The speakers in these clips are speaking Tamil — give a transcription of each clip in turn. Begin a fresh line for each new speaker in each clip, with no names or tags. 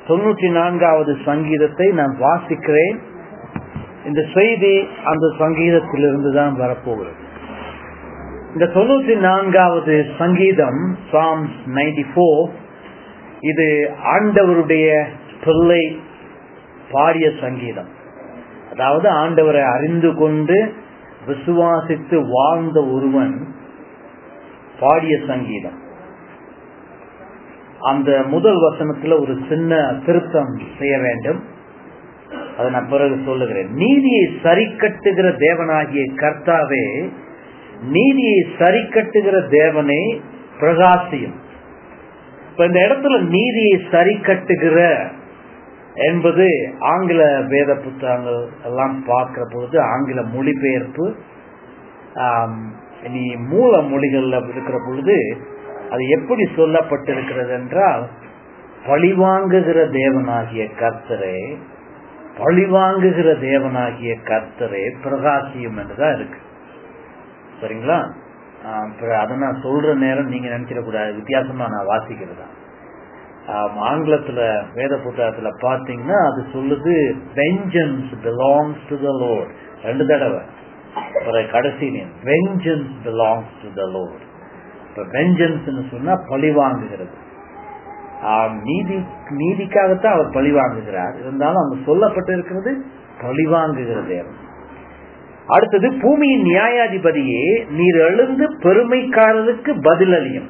தொண்ணூற்றி நான்காவது சங்கீதத்தை நான் வாசிக்கிறேன் இந்த செய்தி அந்த சங்கீதத்திலிருந்து தான் வரப்போகிறது இந்த தொண்ணூற்றி நான்காவது சங்கீதம் சாம்ஸ் நைன்டி போர் இது ஆண்டவருடைய பிள்ளை பாடிய சங்கீதம் அதாவது ஆண்டவரை அறிந்து கொண்டு விசுவாசித்து வாழ்ந்த ஒருவன் பாடிய சங்கீதம் அந்த முதல் வசனத்துல ஒரு சின்ன திருத்தம் செய்ய வேண்டும் அதை நான் பிறகு சொல்லுகிறேன் நீதியை சரி கட்டுகிற தேவனாகிய கர்த்தாவே நீதியை சரி கட்டுகிற தேவனே பிரகாசியும் இப்ப இந்த இடத்துல நீதியை சரி கட்டுகிற என்பது ஆங்கில வேத புத்தகங்கள் எல்லாம் பார்க்கிற பொழுது ஆங்கில மொழிபெயர்ப்பு இனி மூல மொழிகள்ல இருக்கிற பொழுது அது எப்படி சொல்லப்பட்டிருக்கிறது என்றால் பழிவாங்குகிற தேவனாகிய கர்த்தரே பழிவாங்குகிற தேவனாகிய கர்த்தரே பிரகாசியம் என்றுதான் இருக்கு சரிங்களா அதை நான் சொல்ற நேரம் நீங்க நினைச்சிடக்கூடாது வித்தியாசமா நான் வாசிக்கிறதா ஆங்கிலத்துல வேத புத்தகத்துல பாத்தீங்கன்னா அது சொல்லுது vengeance belongs to the Lord ரெண்டு தடவை கடைசி vengeance belongs to the Lord இப்ப வெஞ்சன்ஸ் சொன்னா பழி வாங்குகிறது நீதி நீதிக்காகத்தான் அவர் பழி வாங்குகிறார் இருந்தாலும் அங்க சொல்லப்பட்டிருக்கிறது பழி வாங்குகிற தேவன் அடுத்தது பூமியின் நியாயாதிபதியே நீர் எழுந்து பெருமைக்காரருக்கு பதில் அளியும்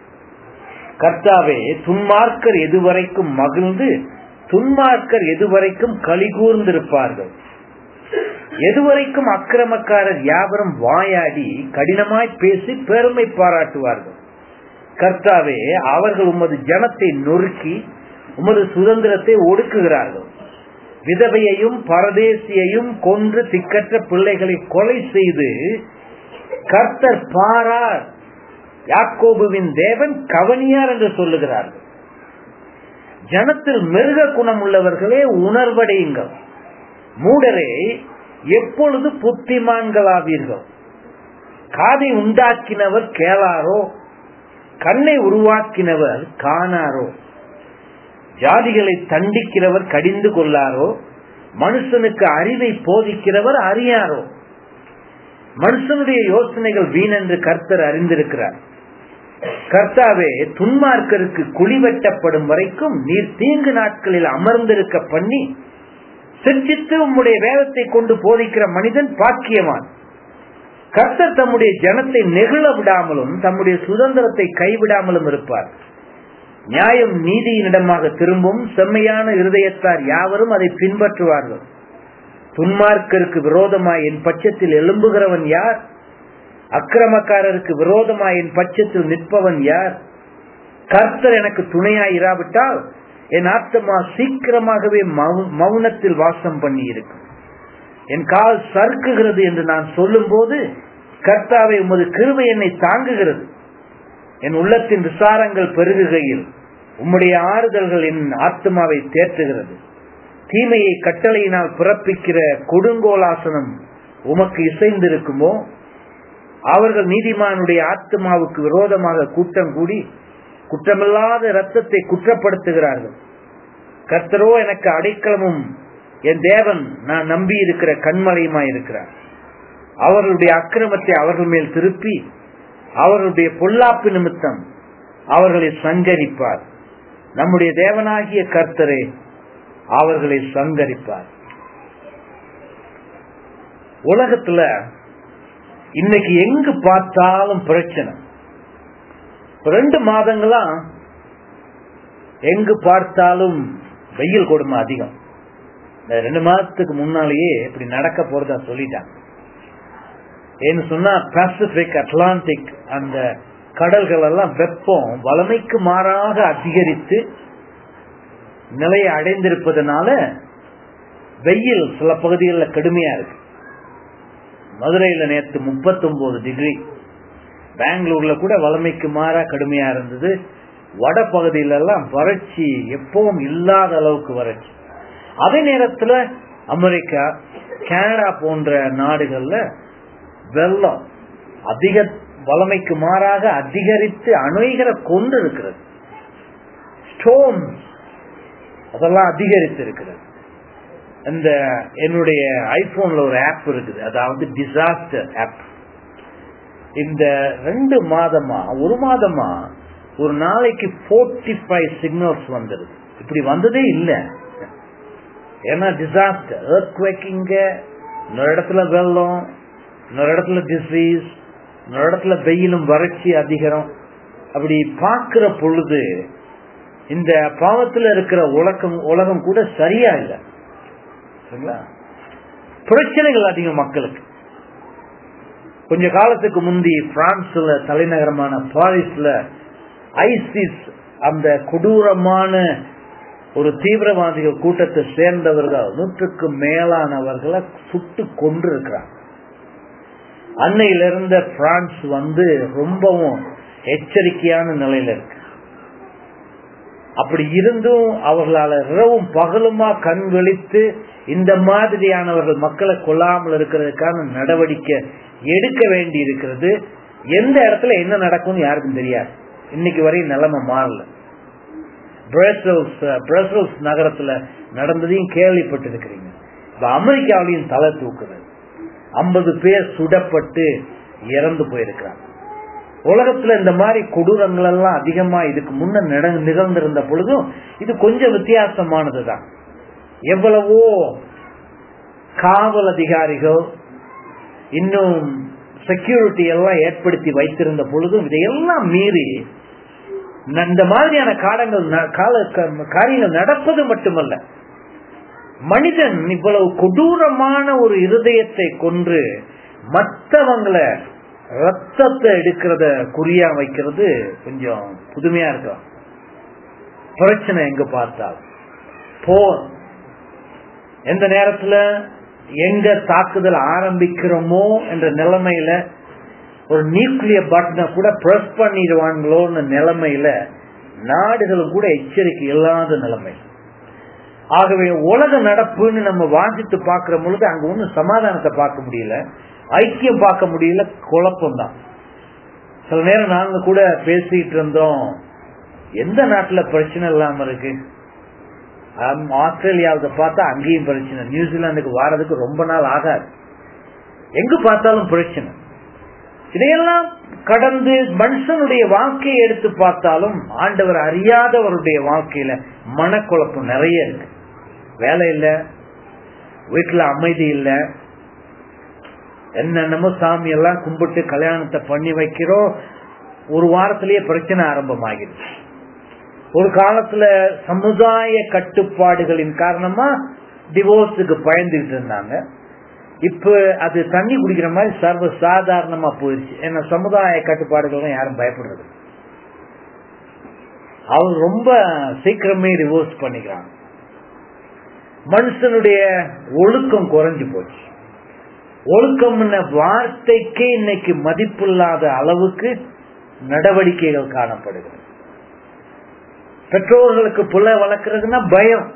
கர்த்தாவே துன்மார்க்கர் எதுவரைக்கும் மகிழ்ந்து துன்மார்க்கர் எதுவரைக்கும் கலிகூர்ந்திருப்பார்கள் எதுவரைக்கும் அக்கிரமக்காரர் யாவரும் வாயாடி கடினமாய் பேசி பெருமை பாராட்டுவார்கள் கர்த்தாவே அவர்கள் உமது ஜனத்தை நொறுக்கி உமது சுதந்திரத்தை ஒடுக்குகிறார்கள் விதவையையும் பரதேசியையும் கொன்று திக்கற்ற பிள்ளைகளை கொலை செய்து கர்த்தர் பாரார் யாக்கோபுவின் தேவன் கவனியார் என்று சொல்லுகிறார்கள் ஜனத்தில் மிருக குணம் உள்ளவர்களே உணர்வடையுங்கள் மூடரே எப்பொழுது புத்திமான்களாவீர்கள் காதை உண்டாக்கினவர் கேளாரோ கண்ணை உருவாக்கினவர் காணாரோ ஜாதிகளை தண்டிக்கிறவர் கடிந்து கொள்ளாரோ மனுஷனுக்கு அறிவை போதிக்கிறவர் அறியாரோ மனுஷனுடைய யோசனைகள் வீணென்று கர்த்தர் அறிந்திருக்கிறார் கர்த்தாவே துன்மார்க்கருக்கு குழி வெட்டப்படும் வரைக்கும் நீர் தீங்கு நாட்களில் அமர்ந்திருக்க பண்ணி சிர்ச்சித்து உம்முடைய வேதத்தை கொண்டு போதிக்கிற மனிதன் பாக்கியவான் கர்த்தர் தம்முடைய ஜனத்தை நெகிழ விடாமலும் தம்முடைய சுதந்திரத்தை கைவிடாமலும் இருப்பார் நியாயம் நீதியினிடமாக திரும்பும் செம்மையான இருதயத்தார் யாவரும் அதை பின்பற்றுவார்கள் துன்மார்க்கருக்கு விரோதமாய் என் பட்சத்தில் எழும்புகிறவன் யார் அக்கிரமக்காரருக்கு விரோதமாய் என் பட்சத்தில் நிற்பவன் யார் கர்த்தர் எனக்கு துணையாய் இராவிட்டால் என் ஆத்மா சீக்கிரமாகவே மௌனத்தில் வாசம் பண்ணி இருக்கும் என் கால் சறுக்குகிறது என்று நான் சொல்லும் போது கர்த்தாவை உமது கிருவை என்னை தாங்குகிறது என் உள்ளத்தின் விசாரங்கள் பெருகுகையில் உம்முடைய ஆறுதல்கள் என் ஆத்மாவை தேற்றுகிறது தீமையை கட்டளையினால் பிறப்பிக்கிற கொடுங்கோலாசனம் உமக்கு இசைந்திருக்குமோ அவர்கள் நீதிமானுடைய ஆத்மாவுக்கு விரோதமாக கூட்டம் கூடி குற்றமில்லாத இரத்தத்தை குற்றப்படுத்துகிறார்கள் கர்த்தரோ எனக்கு அடைக்கலமும் என் தேவன் நான் நம்பி இருக்கிற கண்மலையுமாய் இருக்கிறார் அவர்களுடைய அக்கிரமத்தை அவர்கள் மேல் திருப்பி அவர்களுடைய பொல்லாப்பு நிமித்தம் அவர்களை சங்கரிப்பார் நம்முடைய தேவனாகிய கர்த்தரே அவர்களை சங்கரிப்பார் உலகத்துல இன்னைக்கு எங்கு பார்த்தாலும் பிரச்சனை ரெண்டு மாதங்களா எங்கு பார்த்தாலும் வெயில் கொடுமை அதிகம் இந்த ரெண்டு மாதத்துக்கு முன்னாலேயே இப்படி நடக்க போறதா சொல்லிட்டாங்க ஏன்னு சொன்னா பசிபிக் அட்லாண்டிக் அந்த கடல்கள் எல்லாம் வெப்பம் வளமைக்கு மாறாக அதிகரித்து நிலையை அடைந்திருப்பதனால வெயில் சில பகுதிகளில் கடுமையா இருக்கு மதுரையில நேற்று முப்பத்தி ஒன்பது டிகிரி பெங்களூர்ல கூட வளமைக்கு மாறா கடுமையா இருந்தது வட பகுதியில எல்லாம் வறட்சி எப்பவும் இல்லாத அளவுக்கு வறட்சி அதே நேரத்துல அமெரிக்கா கனடா போன்ற நாடுகள்ல வெள்ளம் அதிக வளமைக்கு மாறாக அதிகரித்து அணுகிற கொண்டு இருக்கிறது ஸ்டோம் அதெல்லாம் அதிகரித்து இருக்கிறது இந்த என்னுடைய ஐபோன்ல ஒரு ஆப் இருக்குது அதாவது டிசாஸ்டர் ஆப் இந்த ரெண்டு மாதமா ஒரு மாதமா ஒரு நாளைக்கு போர்ட்டி ஃபைவ் சிக்னல்ஸ் வந்துருது இப்படி வந்ததே இல்லை ஏன்னா டிசாஸ்டர் ஏர்த்வேக்கிங்க இன்னொரு இடத்துல வெள்ளம் இன்னொரு இடத்துல டிசீஸ் இன்னொரு இடத்துல வெயிலும் வறட்சி அதிகம் அப்படி பார்க்கிற பொழுது இந்த பாவத்தில் இருக்கிற உலகம் உலகம் கூட சரியா இல்லை சரிங்களா பிரச்சனைகள் அதிகம் மக்களுக்கு கொஞ்ச காலத்துக்கு முந்தி பிரான்ஸ்ல தலைநகரமான பாரிஸ்ல ஐசிஸ் அந்த கொடூரமான ஒரு தீவிரவாதிகள் கூட்டத்தை சேர்ந்தவர்கள் நூற்றுக்கு மேலானவர்களை சுட்டு கொண்டு இருக்கிறாங்க அன்னையில இருந்த பிரான்ஸ் வந்து ரொம்பவும் எச்சரிக்கையான நிலையில இருக்கு அப்படி இருந்தும் அவர்களால் இரவும் பகலுமா கண் விழித்து இந்த மாதிரியானவர்கள் மக்களை கொல்லாமல் இருக்கிறதுக்கான நடவடிக்கை எடுக்க வேண்டி இருக்கிறது எந்த இடத்துல என்ன நடக்கும்னு யாருக்கும் தெரியாது இன்னைக்கு வரையும் நிலைமை மாறல பிரசல்ஸ் பிரசல்ஸ் நகரத்துல நடந்ததையும் கேள்விப்பட்டிருக்கிறீங்க இப்ப அமெரிக்காவிலையும் தலை தூக்குது ஐம்பது பேர் சுடப்பட்டு இறந்து போயிருக்கிறாங்க உலகத்துல இந்த மாதிரி கொடூரங்கள் எல்லாம் அதிகமா இதுக்கு முன்ன நிகழ்ந்திருந்த பொழுதும் இது கொஞ்சம் வித்தியாசமானதுதான் எவ்வளவோ காவல் அதிகாரிகள் இன்னும் செக்யூரிட்டி எல்லாம் ஏற்படுத்தி வைத்திருந்த பொழுதும் இதையெல்லாம் மீறி இந்த மாதிரியான காலங்கள் காரியங்கள் நடப்பது மட்டுமல்ல மனிதன் இவ்வளவு கொடூரமான ஒரு இருதயத்தை கொன்று மற்றவங்களை ரத்தத்தை எடுக்கிறத குறியா வைக்கிறது கொஞ்சம் புதுமையா இருக்கலாம் பிரச்சனை எங்க பார்த்தால் போர் எந்த நேரத்துல எங்க தாக்குதல் ஆரம்பிக்கிறோமோ என்ற நிலைமையில ஒரு நியூக்ளியர் பட்டனை கூட பிரஸ் பண்ணிடுவாங்களோன்னு நிலைமையில நாடுகளும் கூட எச்சரிக்கை இல்லாத நிலைமை ஆகவே உலக நடப்புன்னு நம்ம வாசித்து பார்க்கிற பொழுது அங்க ஒன்றும் சமாதானத்தை பார்க்க முடியல ஐக்கியம் பார்க்க முடியல குழப்பம் தான் சில நேரம் நாங்க கூட பேசிட்டு இருந்தோம் எந்த நாட்டுல பிரச்சனை இல்லாம இருக்கு ஆஸ்திரேலியாவுக்கு பார்த்தா அங்கேயும் பிரச்சனை நியூசிலாந்துக்கு வாரதுக்கு ரொம்ப நாள் ஆகாது எங்க பார்த்தாலும் பிரச்சனை இதையெல்லாம் கடந்து மனுஷனுடைய வாழ்க்கையை எடுத்து பார்த்தாலும் ஆண்டவர் அறியாதவருடைய வாழ்க்கையில மனக்குழப்பம் நிறைய இருக்கு வேலை இல்ல வீட்டுல அமைதி இல்ல என்னென்னமோ சாமி எல்லாம் கும்பிட்டு கல்யாணத்தை பண்ணி வைக்கிறோம் ஒரு வாரத்திலேயே பிரச்சனை ஆரம்பமாகிடுச்சு ஒரு காலத்துல சமுதாய கட்டுப்பாடுகளின் காரணமா டிவோர்ஸுக்கு பயந்துகிட்டு இருந்தாங்க இப்ப அது தண்ணி குடிக்கிற மாதிரி சர்வ சாதாரணமா போயிருச்சு ஏன்னா சமுதாய கட்டுப்பாடுகள் யாரும் பயப்படுறது அவங்க ரொம்ப சீக்கிரமே டிவோர்ஸ் பண்ணிக்கிறாங்க மனுஷனுடைய ஒழுக்கம் குறைஞ்சு போச்சு ஒழுக்கம் வார்த்தைக்கே இன்னைக்கு மதிப்பில்லாத அளவுக்கு நடவடிக்கைகள் காணப்படுகிறது பெற்றோர்களுக்கு புள்ள வளர்க்கறதுன்னா பயம்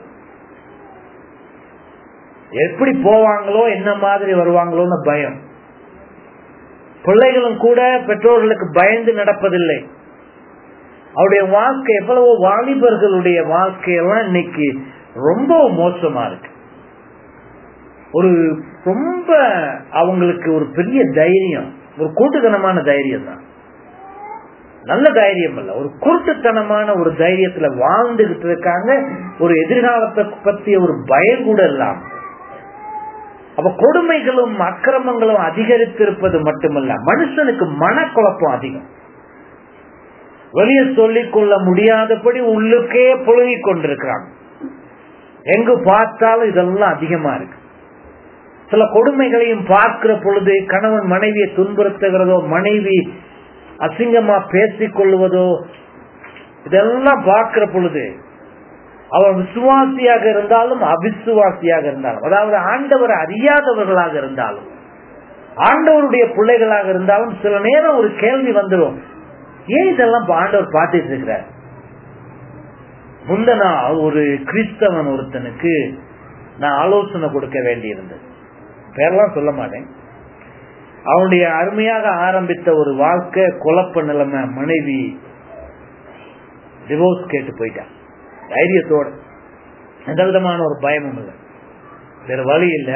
எப்படி போவாங்களோ என்ன மாதிரி வருவாங்களோன்னு பயம் பிள்ளைகளும் கூட பெற்றோர்களுக்கு பயந்து நடப்பதில்லை அவருடைய வாழ்க்கை எவ்வளவோ வாலிபர்களுடைய வாழ்க்கையெல்லாம் இன்னைக்கு ரொம்ப மோசமா இருக்கு ஒரு ரொம்ப அவங்களுக்கு ஒரு பெரிய தைரியம் ஒரு கூட்டுத்தனமான தைரியம் தான் நல்ல தைரியம் அல்ல ஒரு குருட்டுத்தனமான ஒரு தைரியத்துல வாழ்ந்துகிட்டு இருக்காங்க ஒரு எதிர்காலத்தை பத்திய ஒரு பயம் கூட இல்லாம அப்ப கொடுமைகளும் அக்கிரமங்களும் அதிகரித்திருப்பது மட்டுமல்ல மனுஷனுக்கு மனக்குழப்பம் அதிகம் வெளியே சொல்லிக் கொள்ள முடியாதபடி உள்ளுக்கே புழுகிக் கொண்டிருக்கிறாங்க எங்கு பார்த்தாலும் இதெல்லாம் அதிகமா இருக்கு சில கொடுமைகளையும் பார்க்கிற பொழுது கணவன் மனைவியை துன்புறுத்துகிறதோ மனைவி அசிங்கமா பேசிக் கொள்வதோ இதெல்லாம் பார்க்கிற பொழுது அவன் விசுவாசியாக இருந்தாலும் அவிசுவாசியாக இருந்தாலும் அதாவது ஆண்டவரை அறியாதவர்களாக இருந்தாலும் ஆண்டவருடைய பிள்ளைகளாக இருந்தாலும் சில நேரம் ஒரு கேள்வி வந்துடும் ஏன் இதெல்லாம் ஆண்டவர் பார்த்துட்டு இருக்கிறார் முந்த நாள் ஒரு கிறிஸ்தவன் ஒருத்தனுக்கு நான் ஆலோசனை கொடுக்க வேண்டியிருந்தது பேரெல்லாம் சொல்ல மாட்டேன் அவனுடைய அருமையாக ஆரம்பித்த ஒரு வாழ்க்கை குழப்ப நிலைமை மனைவி டிவோர்ஸ் கேட்டு போயிட்டான் தைரியத்தோட எந்த விதமான ஒரு பயமும் இல்லை வேற வழி இல்லை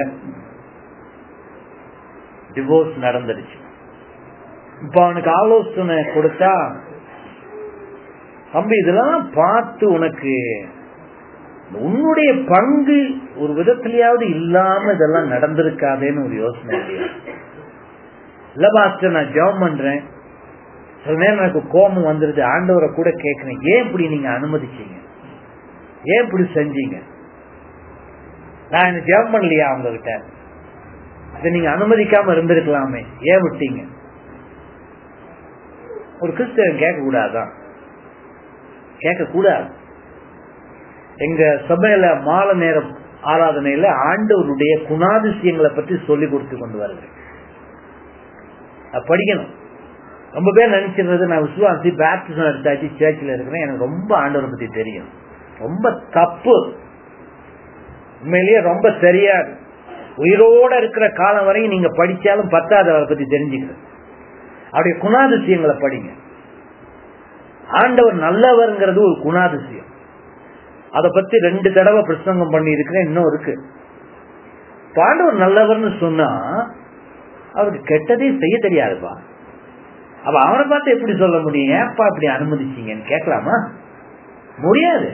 டிவோர்ஸ் நடந்துடுச்சு இப்ப அவனுக்கு ஆலோசனை கொடுத்தா தம்பி இதெல்லாம் பார்த்து உனக்கு உன்னுடைய பங்கு ஒரு விதத்திலேயாவது இல்லாம இதெல்லாம் நடந்திருக்காதேன்னு ஒரு யோசனை இல்லையா இல்ல பாஸ்டர் நான் ஜெபம் பண்றேன் சில நேரம் எனக்கு கோபம் வந்துருது ஆண்டவரை கூட கேட்கிறேன் ஏன் இப்படி நீங்க அனுமதிச்சீங்க ஏன் இப்படி செஞ்சீங்க நான் என்ன ஜெபம் பண்ணலையா அவங்க கிட்ட இதை நீங்க அனுமதிக்காம இருந்திருக்கலாமே ஏன் விட்டீங்க ஒரு கிறிஸ்தவன் கேட்க கூடாதான் கேட்க கூடாது எங்க சபையில மாலை நேரம் ஆராதனையில ஆண்டவருடைய குணாதிசயங்களை பற்றி சொல்லி கொடுத்து கொண்டு வருது படிக்கணும் ரொம்ப பேர் நினைச்சிருந்தது நான் விசுவாசி பேப்டிசம் எடுத்தாச்சு சேர்ச்சில் இருக்கிறேன் எனக்கு ரொம்ப ஆண்டவரை பத்தி தெரியும் ரொம்ப தப்பு உண்மையிலேயே ரொம்ப தெரியாது உயிரோட இருக்கிற காலம் வரையும் நீங்க படிச்சாலும் பத்தாது அவரை பத்தி தெரிஞ்சுக்கிறது அவருடைய குணாதிசயங்களை படிங்க ஆண்டவர் நல்லவர்ங்கிறது ஒரு குணாதிசயம் அதை பத்தி ரெண்டு தடவை பிரசங்கம் பண்ணி இருக்கிறேன் இன்னும் இருக்கு ஆண்டவர் நல்லவர்னு சொன்னா அவருக்கு கெட்டதே செய்ய தெரியாதுப்பா அப்ப அவனை பார்த்து எப்படி சொல்ல முடியும் ஏப்பா இப்படி அனுமதிச்சீங்கன்னு கேட்கலாமா முடியாது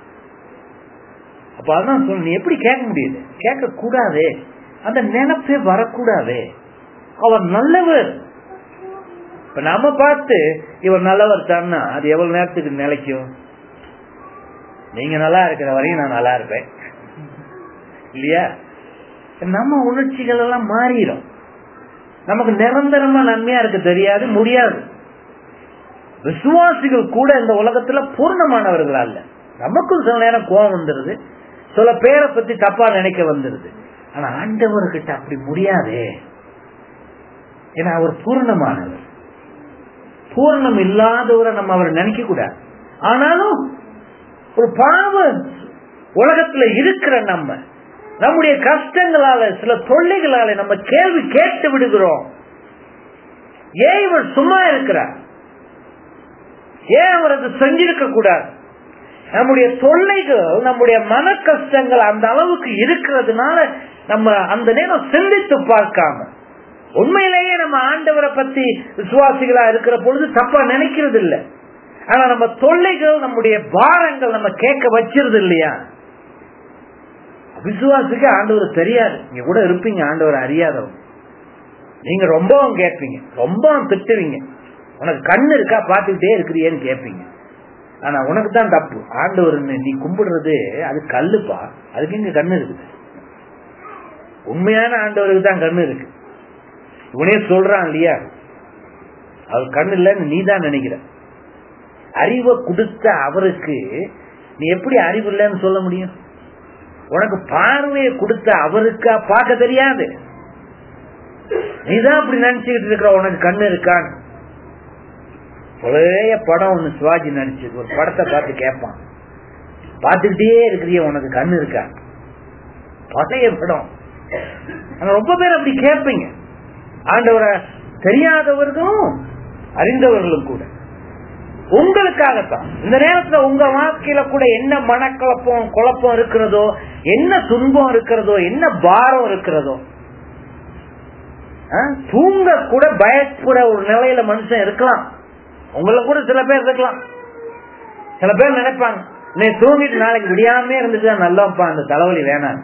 அப்ப அதான் சொல்ல நீ எப்படி கேட்க முடியுது கேட்க கூடாதே அந்த நினைப்பே வரக்கூடாதே அவர் நல்லவர் இப்ப நம்ம பார்த்து இவர் நல்லவர் தான்னா அது எவ்வளவு நேரத்துக்கு நிலைக்கும் நீங்க நல்லா இருக்கிற வரையும் நான் நல்லா இருப்பேன் இல்லையா நம்ம உணர்ச்சிகள் எல்லாம் மாறிடும் நமக்கு நிரந்தரமா நன்மையா இருக்க தெரியாது முடியாது விசுவாசிகள் கூட இந்த உலகத்துல பூர்ணமானவர்கள் அல்ல நமக்கும் சில நேரம் கோபம் வந்துருது சில பேரை பத்தி தப்பா நினைக்க வந்துருது ஆனா ஆண்டவர்கிட்ட அப்படி முடியாதே ஏன்னா அவர் பூர்ணமானவர் பூர்ணம் இல்லாதவரை நம்ம அவர் நினைக்க கூடாது ஆனாலும் ஒரு பாவ உலகத்துல இருக்கிற நம்ம நம்முடைய கஷ்டங்களால சில தொல்லைகளால நம்ம கேள்வி கேட்டு விடுகிறோம் ஏன் இவர் சும்மா இருக்கிறார் ஏன் அவர் அதை செஞ்சிருக்க கூடாது நம்முடைய தொல்லைகள் நம்முடைய மன கஷ்டங்கள் அந்த அளவுக்கு இருக்கிறதுனால நம்ம அந்த நேரம் சிந்தித்து பார்க்காம உண்மையிலேயே நம்ம ஆண்டவரை பத்தி விசுவாசிகளா இருக்கிற பொழுது தப்பா நினைக்கிறது இல்லை ஆனா நம்ம தொல்லைகள் நம்முடைய பாரங்கள் நம்ம கேட்க வச்சிருது இல்லையா விசுவாசிக்கு ஆண்டவர் தெரியாது நீங்க கூட இருப்பீங்க ஆண்டவர் அறியாதவங்க நீங்க ரொம்பவும் கேட்பீங்க ரொம்பவும் திட்டுவீங்க உனக்கு கண்ணு இருக்கா பார்த்துக்கிட்டே இருக்கிறியேன்னு கேட்பீங்க ஆனா உனக்கு தான் தப்பு ஆண்டவர் நீ கும்பிடுறது அது கல்லுப்பா அதுக்கு இங்க கண்ணு இருக்குது உண்மையான ஆண்டவருக்கு தான் கண்ணு இருக்கு இவனே சொல்றான் இல்லையா அவர் கண்ணு இல்லைன்னு நீ தான் நினைக்கிற அறிவை கொடுத்த அவருக்கு நீ எப்படி அறிவு இல்லைன்னு சொல்ல முடியும் உனக்கு பார்வையை கொடுத்த அவருக்கா பார்க்க தெரியாது நீதான் அப்படி நினைச்சுக்கிட்டு இருக்கிற உனக்கு கண்ணு இருக்கான்னு பழைய படம் ஒண்ணு சிவாஜி நடிச்சது ஒரு படத்தை பார்த்து கேட்பான் பார்த்துக்கிட்டே இருக்கிறிய உனக்கு கண்ணு இருக்கா பழைய படம் ஆனா ரொம்ப பேர் அப்படி கேட்பீங்க ஆண்டவரை தெரியாதவர்களும் அறிந்தவர்களும் கூட உங்களுக்காகத்தான் இந்த நேரத்துல உங்க வாழ்க்கையில கூட என்ன மனக்குழப்பம் குழப்பம் இருக்கிறதோ என்ன துன்பம் இருக்கிறதோ என்ன பாரம் இருக்கிறதோ தூங்க கூட பயப்புற ஒரு நிலையில மனுஷன் இருக்கலாம் உங்களை கூட சில பேர் இருக்கலாம் சில பேர் நினைப்பாங்க நீ தூங்கிட்டு நாளைக்கு விடியாமே இருந்துட்டு நல்லப்பா அந்த தலைவலி வேணாம்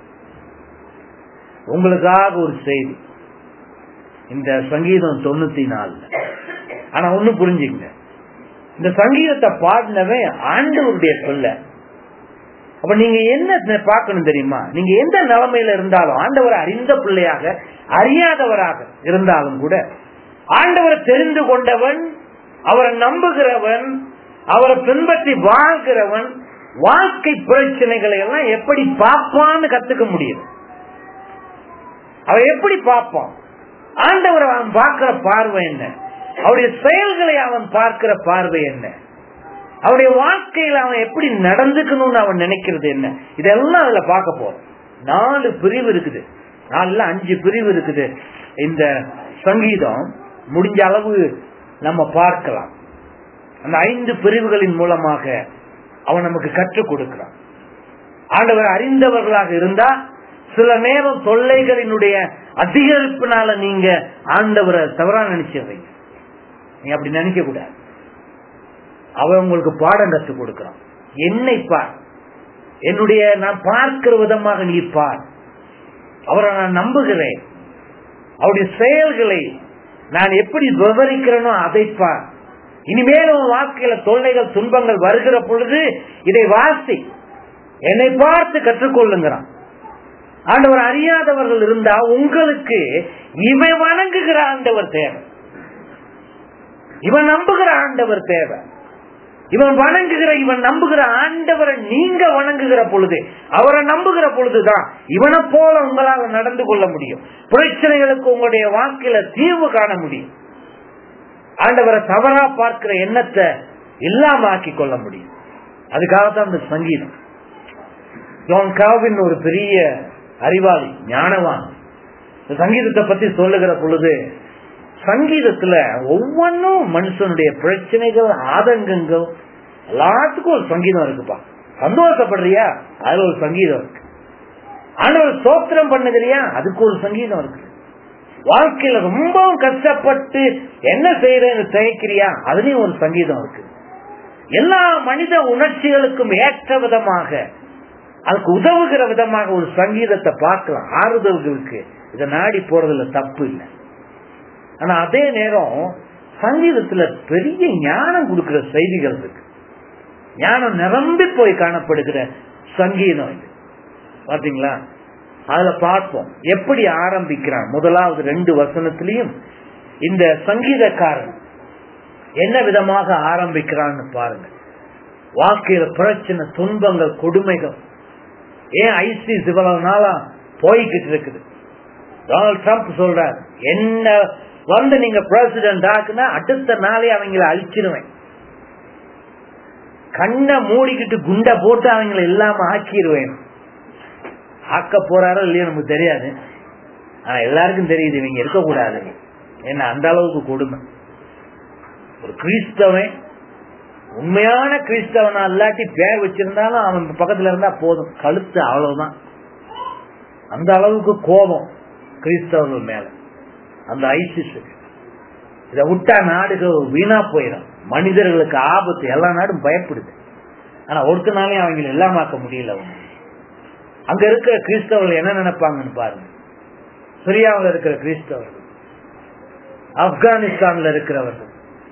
உங்களுக்காக ஒரு செய்தி இந்த சங்கீதம் தொண்ணூத்தி நாலுல ஆனா ஒண்ணு புரிஞ்சுக்கங்க இந்த சங்கீதத்தை பாடினவன் ஆண்டவருடைய சொல்ல அப்ப நீங்க என்ன பார்க்கணும் தெரியுமா நீங்க எந்த நிலைமையில இருந்தாலும் ஆண்டவரை அறிந்த பிள்ளையாக அறியாதவராக இருந்தாலும் கூட ஆண்டவரை தெரிந்து கொண்டவன் அவரை நம்புகிறவன் அவரை பின்பற்றி வாழ்கிறவன் வாழ்க்கை பிரச்சனைகளை எல்லாம் எப்படி பார்ப்பான்னு கத்துக்க முடியும் அவன் எப்படி பார்ப்பான் ஆண்டவர் அவன் பார்க்கிற பார்வை என்ன அவருடைய செயல்களை அவன் பார்க்கிற பார்வை என்ன அவருடைய வாழ்க்கையில் அவன் எப்படி நடந்துக்கணும்னு அவன் நினைக்கிறது என்ன இதெல்லாம் அதுல பார்க்க போறோம் நாலு பிரிவு இருக்குது நாலுல அஞ்சு பிரிவு இருக்குது இந்த சங்கீதம் முடிஞ்ச அளவு நம்ம பார்க்கலாம் அந்த ஐந்து பிரிவுகளின் மூலமாக அவன் நமக்கு கற்றுக் கொடுக்கிறான் ஆண்டவர் அறிந்தவர்களாக இருந்தா சில நேரம் தொல்லைகளினுடைய அதிகரிப்பினால நீங்க ஆண்டவரை தவறா நினைச்சிடுறீங்க நீங்க அப்படி நினைக்க கூடாது அவன் உங்களுக்கு பாடம் கற்றுக் கொடுக்கிறான் என்னை பார் என்னுடைய நான் பார்க்கிற விதமாக நீ பார் அவரை நான் நம்புகிறேன் அவருடைய செயல்களை நான் எப்படி விவரிக்கிறேனோ அதை பார் இனிமேலும் வாழ்க்கையில தொல்லைகள் துன்பங்கள் வருகிற பொழுது இதை வாசி என்னை பார்த்து கற்றுக்கொள்ளுங்கிறான் ஆண்டவர் அறியாதவர்கள் இருந்தா உங்களுக்கு இவன் வணங்குகிற ஆண்டவர் தேவை இவன் நம்புகிற ஆண்டவர் தேவை இவன் வணங்குகிற இவன் நம்புகிற ஆண்டவரை நீங்க வணங்குகிற பொழுது அவரை நம்புகிற பொழுதுதான் இவனை போல உங்களால நடந்து கொள்ள முடியும் பிரச்சனைகளுக்கு உங்களுடைய வாழ்க்கையில தீர்வு காண முடியும் ஆண்டவரை தவறா பார்க்கிற எண்ணத்தை இல்லாம ஆக்கி கொள்ள முடியும் அதுக்காகத்தான் அந்த சங்கீதம் ஜோன் காவின் ஒரு பெரிய அறிவாளி ஞானவான் இந்த சங்கீதத்தை பத்தி சொல்லுகிற பொழுது சங்கீதத்துல ஒவ்வொன்றும் மனுஷனுடைய பிரச்சனைகள் ஆதங்கங்கள் எல்லாத்துக்கும் ஒரு சங்கீதம் இருக்குப்பா சந்தோஷப்படுறியா அதுல ஒரு சங்கீதம் இருக்கு ஆண்டவர் சோத்திரம் பண்ணுகிறியா அதுக்கு ஒரு சங்கீதம் இருக்கு வாழ்க்கையில ரொம்பவும் கஷ்டப்பட்டு என்ன செய்யறேன்னு தயக்கிறியா அதுலயும் ஒரு சங்கீதம் இருக்கு எல்லா மனித உணர்ச்சிகளுக்கும் ஏற்ற விதமாக அதுக்கு உதவுகிற விதமாக ஒரு சங்கீதத்தை பார்க்கலாம் ஆறுதல்களுக்கு இதை நாடி போறதுல தப்பு இல்லை ஆனா அதே நேரம் சங்கீதத்துல பெரிய ஞானம் கொடுக்கிற செய்திகள் இருக்கு ஞானம் நிரம்பி போய் காணப்படுகிற சங்கீதம் இது பாத்தீங்களா அதுல பார்ப்போம் எப்படி ஆரம்பிக்கிறான் முதலாவது ரெண்டு வசனத்திலையும் இந்த சங்கீதக்காரன் என்ன விதமாக ஆரம்பிக்கிறான்னு பாருங்க வாழ்க்கையில பிரச்சனை துன்பங்கள் கொடுமைகள் ஏன் ஐசிஸ் இவ்வளவு நாளா போய்கிட்டு இருக்குது டொனால்ட் ட்ரம்ப் சொல்றாரு என்ன வந்து நீங்க பிரசிடென்ட் ஆக்குனா அடுத்த நாளே அவங்கள அழிச்சிருவேன் கண்ணை மூடிக்கிட்டு குண்டை போட்டு அவங்கள இல்லாம ஆக்கிடுவேன் ஆக்க போறாரோ இல்லையோ நமக்கு தெரியாது ஆனா எல்லாருக்கும் தெரியுது இவங்க இருக்கக்கூடாது என்ன அந்த அளவுக்கு கொடுமை ஒரு கிறிஸ்தவன் உண்மையான கிறிஸ்தவனா இல்லாட்டி பேர் வச்சிருந்தாலும் அவன் பக்கத்துல இருந்தா போதும் கழுத்து அவ்வளவுதான் அந்த அளவுக்கு கோபம் கிறிஸ்தவர்கள் மேல அந்த ஐசிஸ் இதை விட்டா நாடுகள் வீணா போயிடும் மனிதர்களுக்கு ஆபத்து எல்லா நாடும் பயப்படுது ஆனா ஒருத்தனாலையும் அவங்களை எல்லாமாக்க முடியல அவங்க அங்க இருக்கிற கிறிஸ்தவர்கள் என்ன நினைப்பாங்கன்னு பாருங்க சிரியாவில் இருக்கிற கிறிஸ்தவர்கள் ஆப்கானிஸ்தான்ல இருக்கிறவர்கள்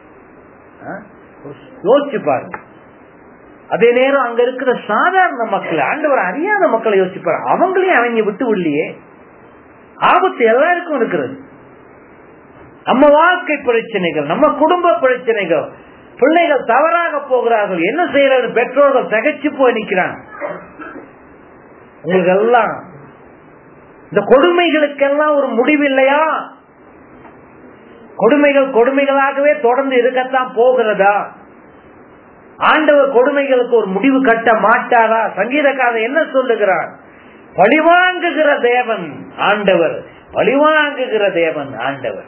யோசிச்சு பாருங்க அதே நேரம் அங்க இருக்கிற சாதாரண மக்கள் ஆண்டவர் அறியாத மக்களை யோசிச்சு பாருங்க அவங்களையும் அவங்க விட்டு விடலையே ஆபத்து எல்லாருக்கும் இருக்கிறது நம்ம வாழ்க்கை பிரச்சனைகள் நம்ம குடும்ப பிரச்சனைகள் பிள்ளைகள் தவறாக போகிறார்கள் என்ன செய்யறது பெற்றோர்கள் தகச்சு போய் நிற்கிறாங்க உங்களுக்கு எல்லாம் இந்த கொடுமைகளுக்கெல்லாம் ஒரு முடிவு இல்லையா கொடுமைகள் கொடுமைகளாகவே தொடர்ந்து இருக்கத்தான் போகிறதா ஆண்டவர் கொடுமைகளுக்கு ஒரு முடிவு கட்ட மாட்டாரா சங்கீதக்காரர் என்ன சொல்லுகிறார் பழிவாங்குகிற தேவன் ஆண்டவர் பழிவாங்குகிற தேவன் ஆண்டவர்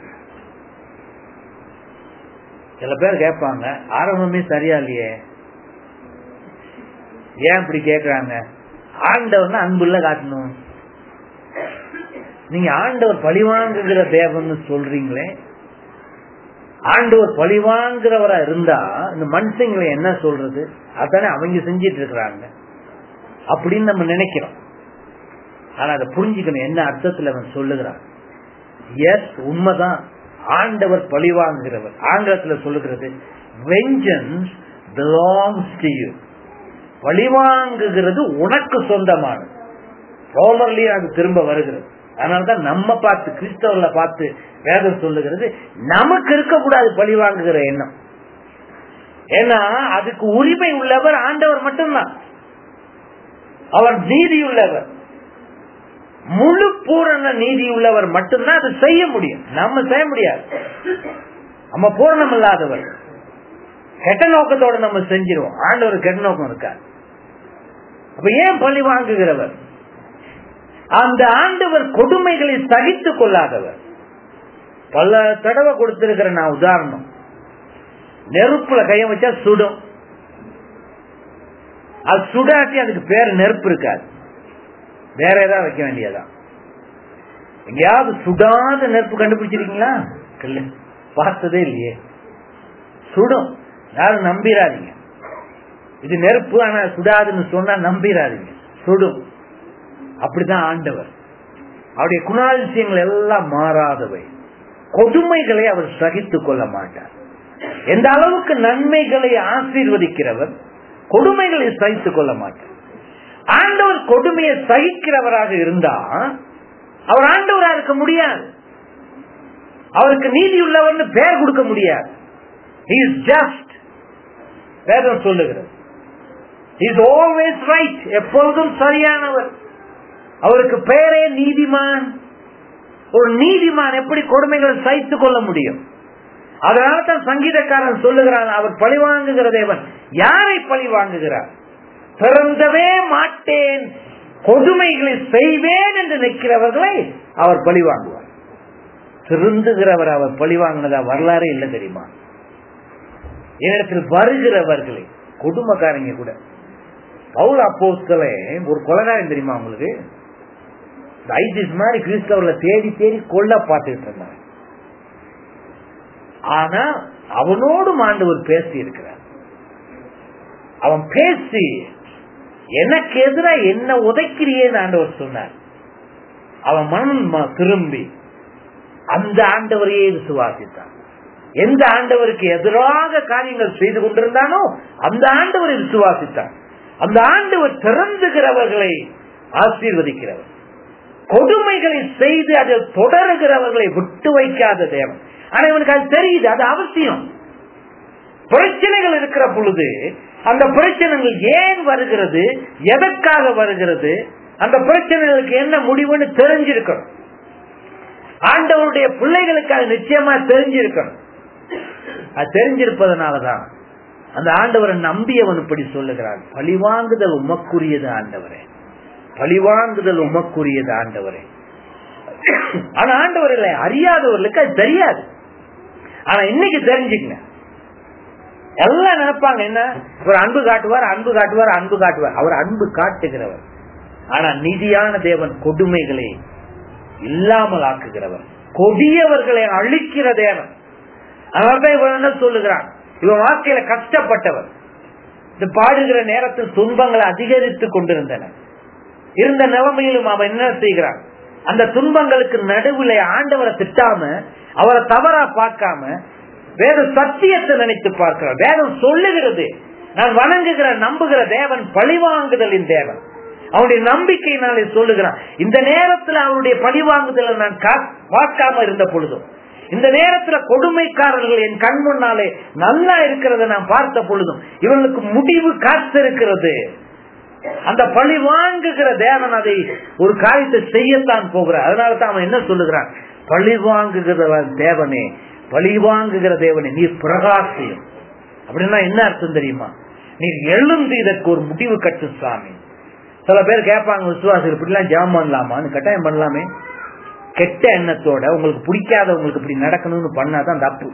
சில பேர் கேட்பாங்க ஆரம்பமே சரியா இல்லையே ஏன் இப்படி கேக்குறாங்க ஆண்டவர்னா அன்புள்ள காட்டணும் நீங்க ஆண்டவர் பழிவாங்குகிற தேவன் சொல்றீங்களே ஆண்டவர் பழிவாங்குறவரா இருந்தா இந்த மனுஷங்களை என்ன சொல்றது அதானே அவங்க செஞ்சிட்டு இருக்கிறாங்க அப்படின்னு நம்ம நினைக்கிறோம் ஆனா அதை புரிஞ்சுக்கணும் என்ன அர்த்தத்துல அவன் சொல்லுகிறான் எஸ் உண்மைதான் ஆண்டவர் பழிவாங்குகிறவர் ஆங்கிலத்துல சொல்லுகிறது வெஞ்சன்ஸ் பிலாங்ஸ் டு யூ பழிவாங்குகிறது உனக்கு சொந்தமானது ரோமர்லயே அது திரும்ப வருகிறது அதனாலதான் நம்ம பார்த்து கிறிஸ்தவர்களை பார்த்து வேதம் சொல்லுகிறது நமக்கு இருக்கக்கூடாது பழி வாங்குகிற எண்ணம் ஏன்னா அதுக்கு உரிமை உள்ளவர் ஆண்டவர் மட்டும்தான் அவர் நீதி உள்ளவர் முழு பூரண நீதி உள்ளவர் மட்டும்தான் அதை செய்ய முடியும் நம்ம செய்ய முடியாது நம்ம பூரணம் இல்லாதவர் கெட்ட நோக்கத்தோட நம்ம செஞ்சிருவோம் ஆண்டவர் கெட்ட நோக்கம் இருக்காது அப்ப ஏன் பழி வாங்குகிறவர் அந்த ஆண்டவர் கொடுமைகளை சகித்துக் கொள்ளாதவர் பல தடவை கொடுத்திருக்கிற நான் உதாரணம் நெருப்புல கைய வச்சா சுடும் அது சுடாட்டி அதுக்கு பேர் நெருப்பு இருக்காது வேற ஏதாவது வைக்க வேண்டியதான் எங்கேயாவது சுடாத நெருப்பு கண்டுபிடிச்சிருக்கீங்களா இல்ல பார்த்ததே இல்லையே சுடும் யாரும் நம்பிராதீங்க இது நெருப்பு ஆனா சுடாதுன்னு சொன்னா நம்பிராதீங்க சுடும் அப்படிதான் ஆண்டவர் அவருடைய குணாதிசயங்கள் எல்லாம் மாறாதவை கொடுமைகளை அவர் சகித்துக் கொள்ள மாட்டார் எந்த அளவுக்கு நன்மைகளை ஆசீர்வதிக்கிறவர் கொடுமைகளை சகித்துக் கொள்ள மாட்டார் ஆண்டவர் கொடுமையை சகிக்கிறவராக இருந்தா அவர் ஆண்டவரா இருக்க முடியாது அவருக்கு நீதி உள்ளவர்னு பெயர் கொடுக்க முடியாது இஸ் ஜஸ்ட் வேதம் சொல்லுகிறது இஸ் ஆல்வேஸ் ரைட் எப்பொழுதும் சரியானவர் அவருக்கு பெயரே நீதிமான் ஒரு நீதிமான் எப்படி கொடுமைகளை சகித்துக் கொள்ள முடியும் அதனால தான் சங்கீதக்காரன் சொல்லுகிறான் அவர் பழி வாங்குகிற தேவன் யாரை பழி வாங்குகிறார் பிறந்தவே மாட்டேன் கொடுமைகளை செய்வேன் என்று நிற்கிறவர்களை அவர் பழி வாங்குவார் திருந்துகிறவர் அவர் பழி வாங்கினதா வரலாறே இல்லை தெரியுமா என்னிடத்தில் வருகிறவர்களை குடும்பக்காரங்க கூட பவுல் அப்போஸ்தலே ஒரு கொலகாரம் தெரியுமா உங்களுக்கு ஐசிஸ் மாதிரி கிறிஸ்தவர்களை தேடி தேடி கொல்ல பார்த்துட்டு இருந்தாங்க ஆனா அவனோடும் ஆண்டவர் பேசி இருக்கிறார் அவன் பேசி எனக்கு எதிராக என்ன உதைக்கிறியேன்னு ஆண்டவர் சொன்னார் அவன் மனம் திரும்பி அந்த ஆண்டவரையே விசுவாசித்தான் எந்த ஆண்டவருக்கு எதிராக காரியங்கள் செய்து கொண்டிருந்தானோ அந்த ஆண்டவரை விசுவாசித்தான் அந்த ஆண்டவர் திறந்துகிறவர்களை ஆசீர்வதிக்கிறவர் கொடுமைகளை செய்து அதில் தொடருகிறவர்களை விட்டு வைக்காத தேவன் ஆனா இவனுக்கு அது தெரியுது அது அவசியம் பிரச்சனைகள் இருக்கிற பொழுது அந்த பிரச்சனைகள் ஏன் வருகிறது எதற்காக வருகிறது அந்த பிரச்சனைகளுக்கு என்ன முடிவுன்னு தெரிஞ்சிருக்கணும் ஆண்டவருடைய பிள்ளைகளுக்கு அது நிச்சயமா தெரிஞ்சிருக்கணும் அது தெரிஞ்சிருப்பதனாலதான் அந்த ஆண்டவரை நம்பியவன் இப்படி சொல்லுகிறான் பழிவாங்குதல் உமக்குரியது ஆண்டவரே பழிவாங்குதல் உமக்குரியது ஆண்டவரே ஆனா ஆண்டவர்களை அறியாதவர்களுக்கு அது தெரியாது ஆனா இன்னைக்கு தெரிஞ்சுக்கங்க எல்லாம் நினைப்பாங்க என்ன இவர் அன்பு காட்டுவார் அன்பு காட்டுவார் அன்பு காட்டுவார் அவர் அன்பு காட்டுகிறவர் ஆனா நிதியான தேவன் கொடுமைகளை இல்லாமல் ஆக்குகிறவர் கொடியவர்களை அழிக்கிற தேவன் அதனால்தான் இவன் என்ன சொல்லுகிறான் இவன் வாழ்க்கையில கஷ்டப்பட்டவர் இந்த பாடுகிற நேரத்தில் துன்பங்களை அதிகரித்துக் கொண்டிருந்தன இருந்த நிலைமையிலும் அவன் என்ன செய்கிறான் அந்த துன்பங்களுக்கு நடுவில் ஆண்டவரை திட்டாம அவரை தவறா பார்க்காம வேத சத்தியத்தை நினைத்து பார்க்கிறார் வேதம் சொல்லுகிறது நான் வணங்குகிற நம்புகிற தேவன் பழிவாங்குதலின் தேவன் அவனுடைய நம்பிக்கையினாலே சொல்லுகிறான் இந்த நேரத்தில் அவருடைய பழிவாங்குதலை நான் பார்க்காம இருந்த பொழுதும் இந்த நேரத்துல கொடுமைக்காரர்கள் என் கண் முன்னாலே நல்லா இருக்கிறத நான் பார்த்த பொழுதும் இவர்களுக்கு முடிவு காத்திருக்கிறது அந்த பழி வாங்குகிற தேவன் அதை ஒரு காரியத்தை செய்யத்தான் போகிறார் அதனால தான் அவன் என்ன சொல்லுகிறான் பழி வாங்குகிற தேவனே பழி வாங்குகிற தேவனே நீர் பிரகாசியம் அப்படின்னா என்ன அர்த்தம் தெரியுமா நீர் எழுந்து இதற்கு ஒரு முடிவு கட்டு சாமி சில பேர் கேட்பாங்க விசுவாசம் இப்படிலாம் ஜாம் பண்ணலாமான்னு கட்டாயம் பண்ணலாமே கெட்ட எண்ணத்தோட உங்களுக்கு பிடிக்காதவங்களுக்கு இப்படி நடக்கணும்னு பண்ணாதான் தப்பு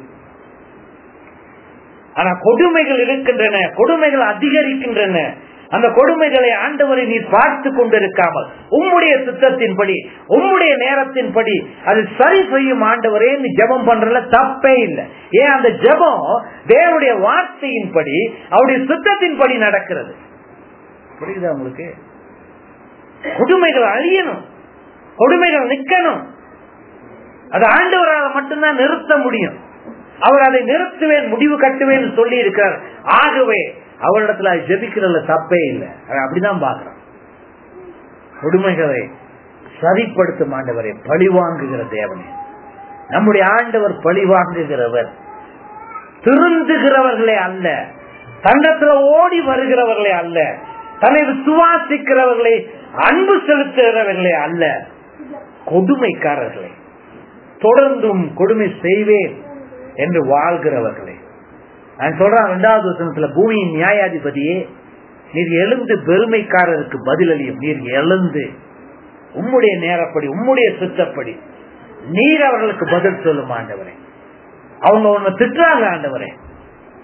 ஆனா கொடுமைகள் இருக்கின்றன கொடுமைகள் அதிகரிக்கின்றன அந்த கொடுமைகளை ஆண்டவரை நீ பார்த்து கொண்டிருக்காமல் உம்முடைய சித்தத்தின்படி உம்முடைய நேரத்தின்படி அது சரி செய்யும் ஆண்டவரே நீ ஜபம் பண்றதுல தப்பே இல்லை ஏன் அந்த ஜபம் தேவனுடைய வார்த்தையின்படி அவருடைய சித்தத்தின்படி நடக்கிறது புரியுதா உங்களுக்கு கொடுமைகள் அழியணும் கொடுமைகள் நிக்கணும் அது ஆண்டவரால் மட்டும்தான் நிறுத்த முடியும் அவர் அதை நிறுத்துவேன் முடிவு கட்டுவேன் சொல்லி இருக்கிறார் ஆகவே அவரிடத்துல ஜெபிக்கிறதுல தப்பே இல்லை அப்படிதான் பாக்குறோம் கொடுமைகளை சரிப்படுத்தும் ஆண்டவரை பழிவாங்குகிற தேவனே நம்முடைய ஆண்டவர் பழிவாங்குகிறவர் திருந்துகிறவர்களே அல்ல தங்கத்துல ஓடி வருகிறவர்களே அல்ல தன்னை விசுவாசிக்கிறவர்களை அன்பு செலுத்துகிறவர்களே அல்ல கொடுமைக்காரர்களே தொடர்ந்தும் கொடுமை செய்வேன் என்று வாழ்கிறவர்களே நான் சொல்றேன் இரண்டாவது வசனத்துல பூமியின் நியாயாதிபதியே நீர் எழுந்து பெருமைக்காரருக்கு பதிலளியும் நீர் எழுந்து உம்முடைய நேரப்படி உம்முடைய சித்தப்படி நீர் அவர்களுக்கு பதில் சொல்லும் ஆண்டவரே அவங்க உன்னை திட்டுறாங்க ஆண்டவரே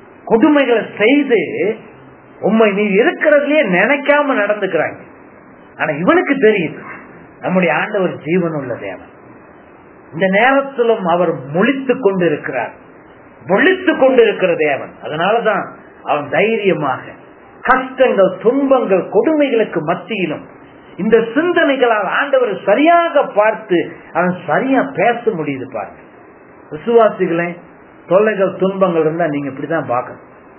கொடுமைகளை செய்து உண்மை நீ இருக்கிறதுலயே நினைக்காம நடந்துக்கிறாங்க ஆனா இவனுக்கு தெரியுது நம்முடைய ஆண்டவர் ஜீவன் உள்ள தேவன் இந்த நேரத்திலும் அவர் முழித்துக் கொண்டிருக்கிறார் முழித்துக் கொண்டிருக்கிற தேவன் அதனாலதான் அவன் தைரியமாக கஷ்டங்கள் துன்பங்கள் கொடுமைகளுக்கு மத்தியிலும் இந்த சிந்தனைகளால் ஆண்டவர் சரியாக பார்த்து அவன் சரியா பேச முடியுது பாருங்க விசுவாசிகளே தொல்லைகள் துன்பங்கள் இருந்தா நீங்க இப்படிதான் பார்க்கணும்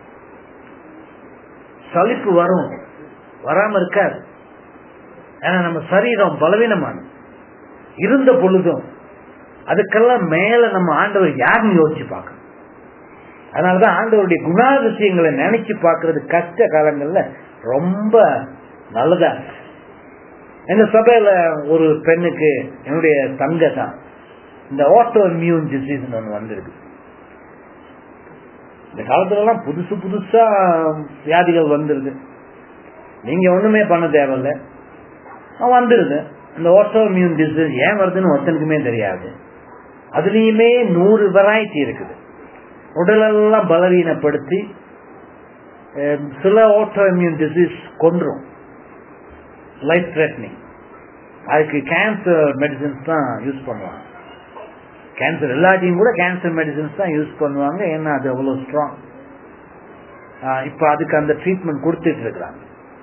சலிப்பு வரும் வராம இருக்காது ஏன்னா நம்ம சரீரம் பலவீனமான இருந்த பொழுதும் அதுக்கெல்லாம் மேல நம்ம ஆண்டவர் யாருன்னு யோசிச்சு பார்க்கணும் அதனாலதான் ஆண்டவருடைய குணாதிசயங்களை நினைச்சு பார்க்கறது கஷ்ட காலங்கள்ல ரொம்ப நல்லதா இருக்கு எங்க சபையில ஒரு பெண்ணுக்கு என்னுடைய தங்க தான் இந்த ஆட்டோ இம்யூன் டிசீஸ் ஒன்று வந்திருக்கு இந்த காலத்துல எல்லாம் புதுசு புதுசா வியாதிகள் வந்துருது நீங்க ஒண்ணுமே பண்ண தேவையில்ல வந்துருது இந்த ஆட்டோ இம்யூன் டிசீஸ் ஏன் வருதுன்னு ஒருத்தனுக்குமே தெரியாது அதுலயுமே நூறு வெரைட்டி இருக்குது உடலெல்லாம் பலவீனப்படுத்தி சில ஆட்டோ இம்யூன் டிசீஸ் கொன்றும் லைஃப் த்ரெட்னிங் அதுக்கு கேன்சர் மெடிசின்ஸ் தான் யூஸ் பண்ணுவாங்க கேன்சர் எல்லாத்தையும் கூட கேன்சர் மெடிசின்ஸ் தான் யூஸ் பண்ணுவாங்க ஏன்னா அது அவ்வளவு ஸ்ட்ராங் இப்ப அதுக்கு அந்த ட்ரீட்மெண்ட் கொடுத்துட்டு இருக்கிறாங்க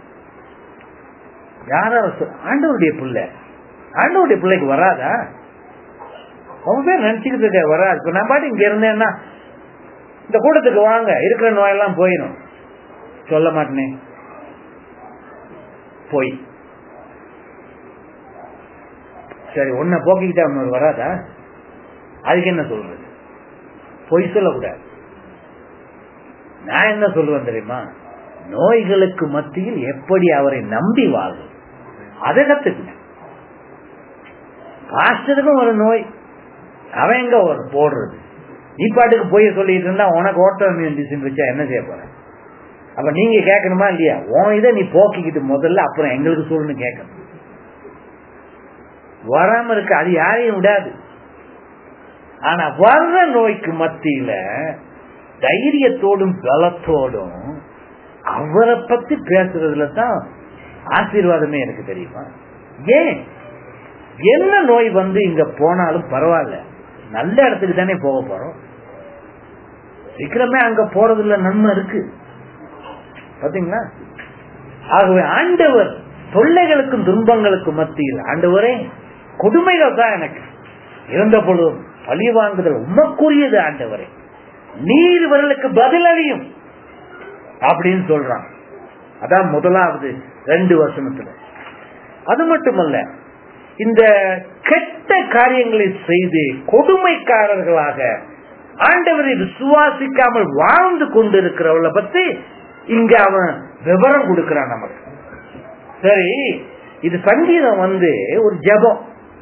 யாரா ஆண்டவருடைய பிள்ளை ஆண்டவருடைய பிள்ளைக்கு வராதா ரொம்ப பேர் நினைச்சுக்கிட்டு இருக்க வராது இப்ப நான் பாட்டு இங்க இருந்தேன்னா இந்த கூட்டத்துக்கு வாங்க இருக்கிற நோயெல்லாம் போயிடும் சொல்ல மாட்டேனே போய் சரி உன்னை போக்கிக்கிட்டா இன்னொரு வராதா அதுக்கு என்ன சொல்றது பொய் சொல்லக்கூடாது நான் என்ன சொல்லுவேன் தெரியுமா நோய்களுக்கு மத்தியில் எப்படி அவரை நம்பி வாழும் அதை கத்துக்கணும் பாஸ்டருக்கும் ஒரு நோய் அவன் எங்க ஒரு போடுறது நீ பாட்டுக்கு போய் சொல்லிட்டு இருந்தா உனக்கு ஓட்டோ இம்யூன் டிசீஸ் வச்சா என்ன செய்ய போற அப்ப நீங்க கேட்கணுமா இல்லையா உன் இதை நீ போக்கிக்கிட்டு முதல்ல அப்புறம் எங்களுக்கு சொல்லணும் கேட்கணும் வராம இருக்கு அது யாரையும் விடாது ஆனா வர்ற நோய்க்கு மத்தியில தைரியத்தோடும் பலத்தோடும் அவரை பத்தி பேசுறதுல தான் ஆசீர்வாதமே எனக்கு தெரியுமா ஏன் என்ன நோய் வந்து இங்க போனாலும் பரவாயில்ல நல்ல இடத்துக்கு தானே போக போறோம் சீக்கிரமே அங்க போறதுல நன்மை இருக்கு பாத்தீங்களா ஆகவே ஆண்டவர் தொல்லைகளுக்கும் துன்பங்களுக்கும் மத்தியில் ஆண்டவரே கொடுமைகள் தான் எனக்கு இருந்த பொழுதும் பழி வாங்குதல் உமக்குரியது ஆண்டவரே நீர் இவர்களுக்கு பதிலளியும் அப்படின்னு சொல்றான் அதான் முதலாவது ரெண்டு வசனத்துல அது மட்டுமல்ல இந்த கெட்ட காரியங்களை செய்து கொடுமைக்காரர்களாக ஆண்டவரை விசுவாசிக்காமல் வாழ்ந்து கொண்டிருக்கிறவளை பத்தி இங்க அவன் விவரம் கொடுக்கிறான் நமக்கு சரி இது சங்கீதம் வந்து ஒரு ஜபம்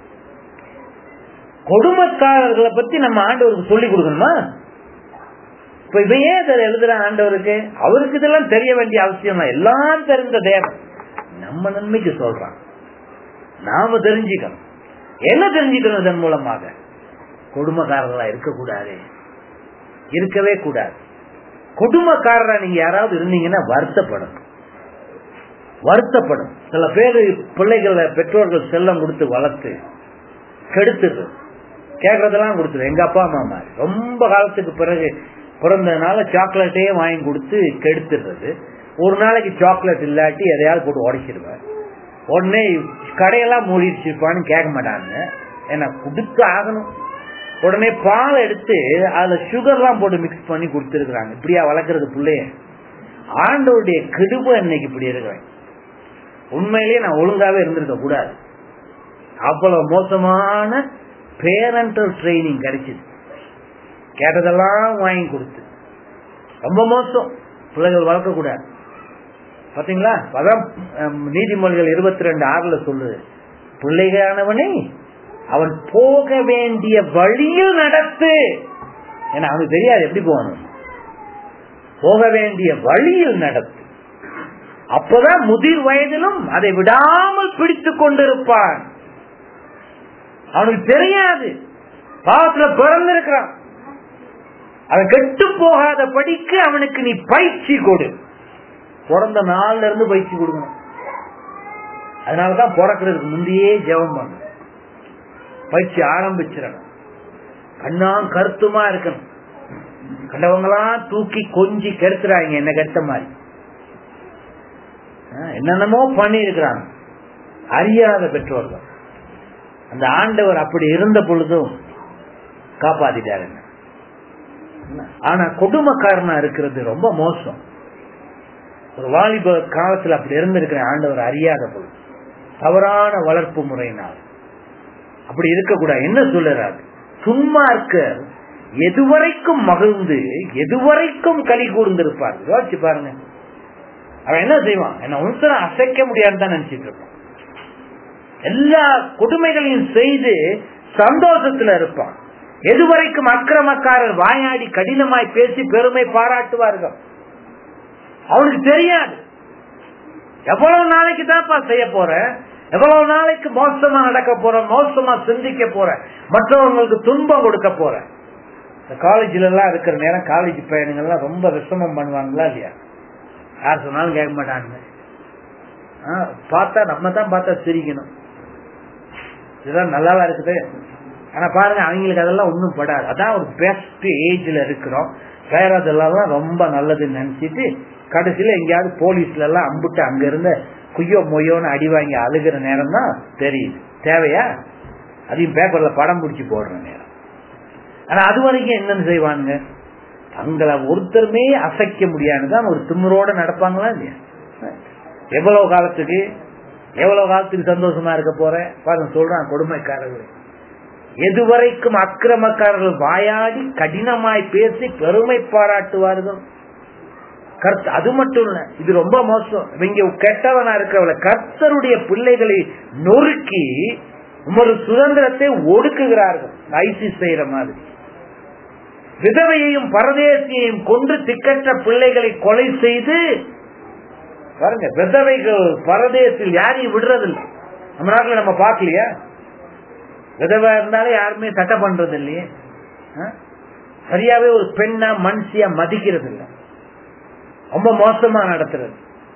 கொடுமைக்காரர்களை பத்தி நம்ம ஆண்டவருக்கு சொல்லி கொடுக்கணுமா இப்ப இவன் ஏன் இதை எழுதுறான் ஆண்டவருக்கு அவருக்கு இதெல்லாம் தெரிய வேண்டிய அவசியம் எல்லாம் தெரிந்த தேவன் நம்ம நன்மைக்கு சொல்றான் நாம தெரிஞ்சுக்கணும் என்ன தெரிஞ்சுக்கணும் இதன் மூலமாக கொடுமைக்காரர்களா இருக்கக்கூடாது இருக்கவே கூடாது கொடுமைக்காரரா நீங்க யாராவது இருந்தீங்கன்னா வருத்தப்படும் வருத்தப்படும் சில பேர் பிள்ளைகளை பெற்றோர்கள் செல்லம் கொடுத்து வளர்த்து கெடுத்துடுறது கேட்கறதெல்லாம் கொடுத்துரு எங்க அப்பா அம்மா மாதிரி ரொம்ப காலத்துக்கு பிறகு பிறந்ததுனால சாக்லேட்டே வாங்கி கொடுத்து கெடுத்துடுறது ஒரு நாளைக்கு சாக்லேட் இல்லாட்டி எதையாவது போட்டு உடைச்சிருவேன் உடனே கடையெல்லாம் மூடிடுச்சிருப்பான்னு கேட்க மாட்டாங்க ஏன்னா கொடுத்து ஆகணும் உடனே பால் எடுத்து அதுல சுகர்லாம் போட்டு மிக்ஸ் பண்ணி கொடுத்துருக்குறாங்க இப்படியா வளர்க்கறது பிள்ளைய ஆண்டோடைய கிடுப இன்னைக்கு இப்படி இருக்கிறேன் உண்மையிலேயே நான் ஒழுங்காவே இருந்திருக்க கூடாது அவ்வளவு மோசமான பேரண்டல் ட்ரைனிங் கிடைச்சது கேட்டதெல்லாம் வாங்கி கொடுத்து ரொம்ப மோசம் பிள்ளைகள் வளர்க்க கூடாது பாத்தீங்களா அதான் நீதிமொழிகள் இருபத்தி ரெண்டு ஆறுல சொல்லுது பிள்ளைகானவனே அவன் போக வேண்டிய வழியில் நடத்து ஏன்னா அவனுக்கு தெரியாது எப்படி போகணும் போக வேண்டிய வழியில் நடத்து அப்பதான் முதிர் வயதிலும் அதை விடாமல் பிடித்துக் கொண்டிருப்பான் அவனுக்கு தெரியாது பாவத்துல பிறந்திருக்கிறான் அவன் கெட்டு போகாத படிக்கு அவனுக்கு நீ பயிற்சி கொடு பிறந்த நாள்ல இருந்து பயிற்சி கொடுக்கணும் அதனாலதான் பிறக்கிறதுக்கு முந்தையே ஜெபம் பண்ணணும் பயிற்சி ஆரம்பிச்சிடணும் கண்ணாம் கருத்துமா இருக்கணும் கண்டவங்களாம் தூக்கி கொஞ்சி கெடுத்துறாங்க என்ன கெடுத்த மாதிரி என்னென்னமோ பண்ணி இருக்கிறாங்க அறியாத பெற்றோர்கள் அந்த ஆண்டவர் அப்படி இருந்த பொழுதும் காப்பாத்திட்டாரு ஆனா கொடுமைக்காரனா இருக்கிறது ரொம்ப மோசம் ஒரு வாலிப காலத்துல அப்படி இருந்திருக்கிற ஆண்டவர் அறியாத பொழுது தவறான வளர்ப்பு முறையினால் அப்படி இருக்கக்கூடாது என்ன சொல்லுறாரு துன்மார்க்கர் எதுவரைக்கும் மகிழ்ந்து எதுவரைக்கும் களி கூர்ந்திருப்பார் யோசிச்சு பாருங்க அவன் என்ன செய்வான் என்ன உத்தரம் அசைக்க முடியாதுன்னு தான் நினைச்சிட்டு இருப்பான் எல்லா கொடுமைகளையும் செய்து சந்தோஷத்துல இருப்பான் எதுவரைக்கும் அக்கிரமக்காரர் வாயாடி கடினமாய் பேசி பெருமை பாராட்டுவார்கள் அவனுக்கு தெரியாது எவ்வளவு நாளைக்கு தான்ப்பா செய்ய போற எவ்வளவு நாளைக்கு மோசமா நடக்க போற மோசமா சிந்திக்க போற மற்றவங்களுக்கு துன்பம் கொடுக்க போற காலேஜ்ல எல்லாம் இருக்கிற நேரம் காலேஜ் பையனுங்கெல்லாம் ரொம்ப விஷமம் பண்ணுவாங்களா இல்லையா யார் சொன்னாலும் கேட்க மாட்டாங்க பார்த்தா நம்ம தான் பார்த்தா சிரிக்கணும் இதுதான் நல்லாவா இருக்குது ஆனா பாருங்க அவங்களுக்கு அதெல்லாம் ஒண்ணும் படாது அதான் ஒரு பெஸ்ட் ஏஜ்ல இருக்கிறோம் வேற அதெல்லாம் ரொம்ப நல்லதுன்னு நினைச்சிட்டு கடைசியில எங்கேயாவது போலீஸ்ல எல்லாம் அம்புட்டு அங்க இருந்த குய்யோ மொய்யோன்னு அடி வாங்கி அழுகிற நேரம் தான் தெரியுது தேவையா அதையும் பேப்பர்ல படம் பிடிச்சி போடுற நேரம் ஆனா அது வரைக்கும் என்னன்னு செய்வாங்க தங்களை ஒருத்தருமே அசைக்க முடியாதுதான் ஒரு திமிரோட நடப்பாங்களா இல்லையா எவ்வளவு காலத்துக்கு எவ்வளவு காலத்துக்கு சந்தோஷமா இருக்க போற பாருங்க சொல்றான் கொடுமைக்காரர்கள் எதுவரைக்கும் அக்கிரமக்காரர்கள் வாயாடி கடினமாய் பேசி பெருமை பாராட்டுவார்கள் கர்த்த அது மட்டும் இல்ல இது ரொம்ப மோசம் இவங்க கெட்டவனா இருக்கிறவள கர்த்தருடைய பிள்ளைகளை நொறுக்கி ஒரு சுதந்திரத்தை ஒடுக்குகிறார்கள் ஐசிஸ் செய்யற மாதிரி விதவையையும் பரதேசியையும் கொன்று திக்கற்ற பிள்ளைகளை கொலை செய்து பாருங்க விதவைகள் பரதேசில் யாரையும் விடுறதில்லை நம்ம நாட்டில் நம்ம பார்க்கலையா விதவா இருந்தாலும் யாருமே சட்டை பண்றது இல்லையே சரியாவே ஒரு பெண்ணா மனுஷியா மதிக்கிறது இல்லை ரொம்ப மோசமா நடத்துறது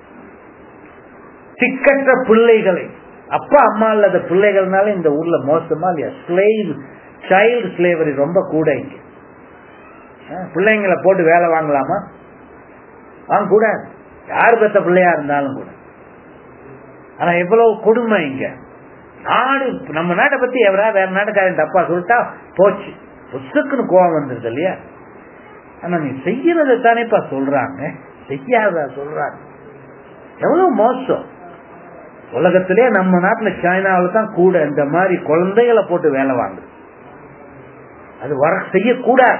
திக்கற்ற பிள்ளைகளை அப்பா அம்மா இல்லாத பிள்ளைகள்னால இந்த ஊர்ல மோசமா இல்லையா ஸ்லேவ் சைல்டு ஸ்லேவரி ரொம்ப கூட இங்க பிள்ளைங்களை போட்டு வேலை வாங்கலாமா வாங்க கூடாது யார் பெத்த பிள்ளையா இருந்தாலும் கூட ஆனா எவ்வளவு கொடுமை இங்க நாடு நம்ம நாட்டை பத்தி எவரா வேற நாட்டுக்காரன் தப்பா சொல்லிட்டா போச்சு புசுக்குன்னு கோவம் வந்துருது இல்லையா ஆனா நீ செய்யறத தானேப்பா சொல்றாங்க செய்யாத சொல்றாங்க எவ்வளவு மோசம் உலகத்திலே நம்ம நாட்டுல சைனாவில தான் கூட இந்த மாதிரி குழந்தைகளை போட்டு வேலை வாங்கு அது வர செய்யக்கூடாது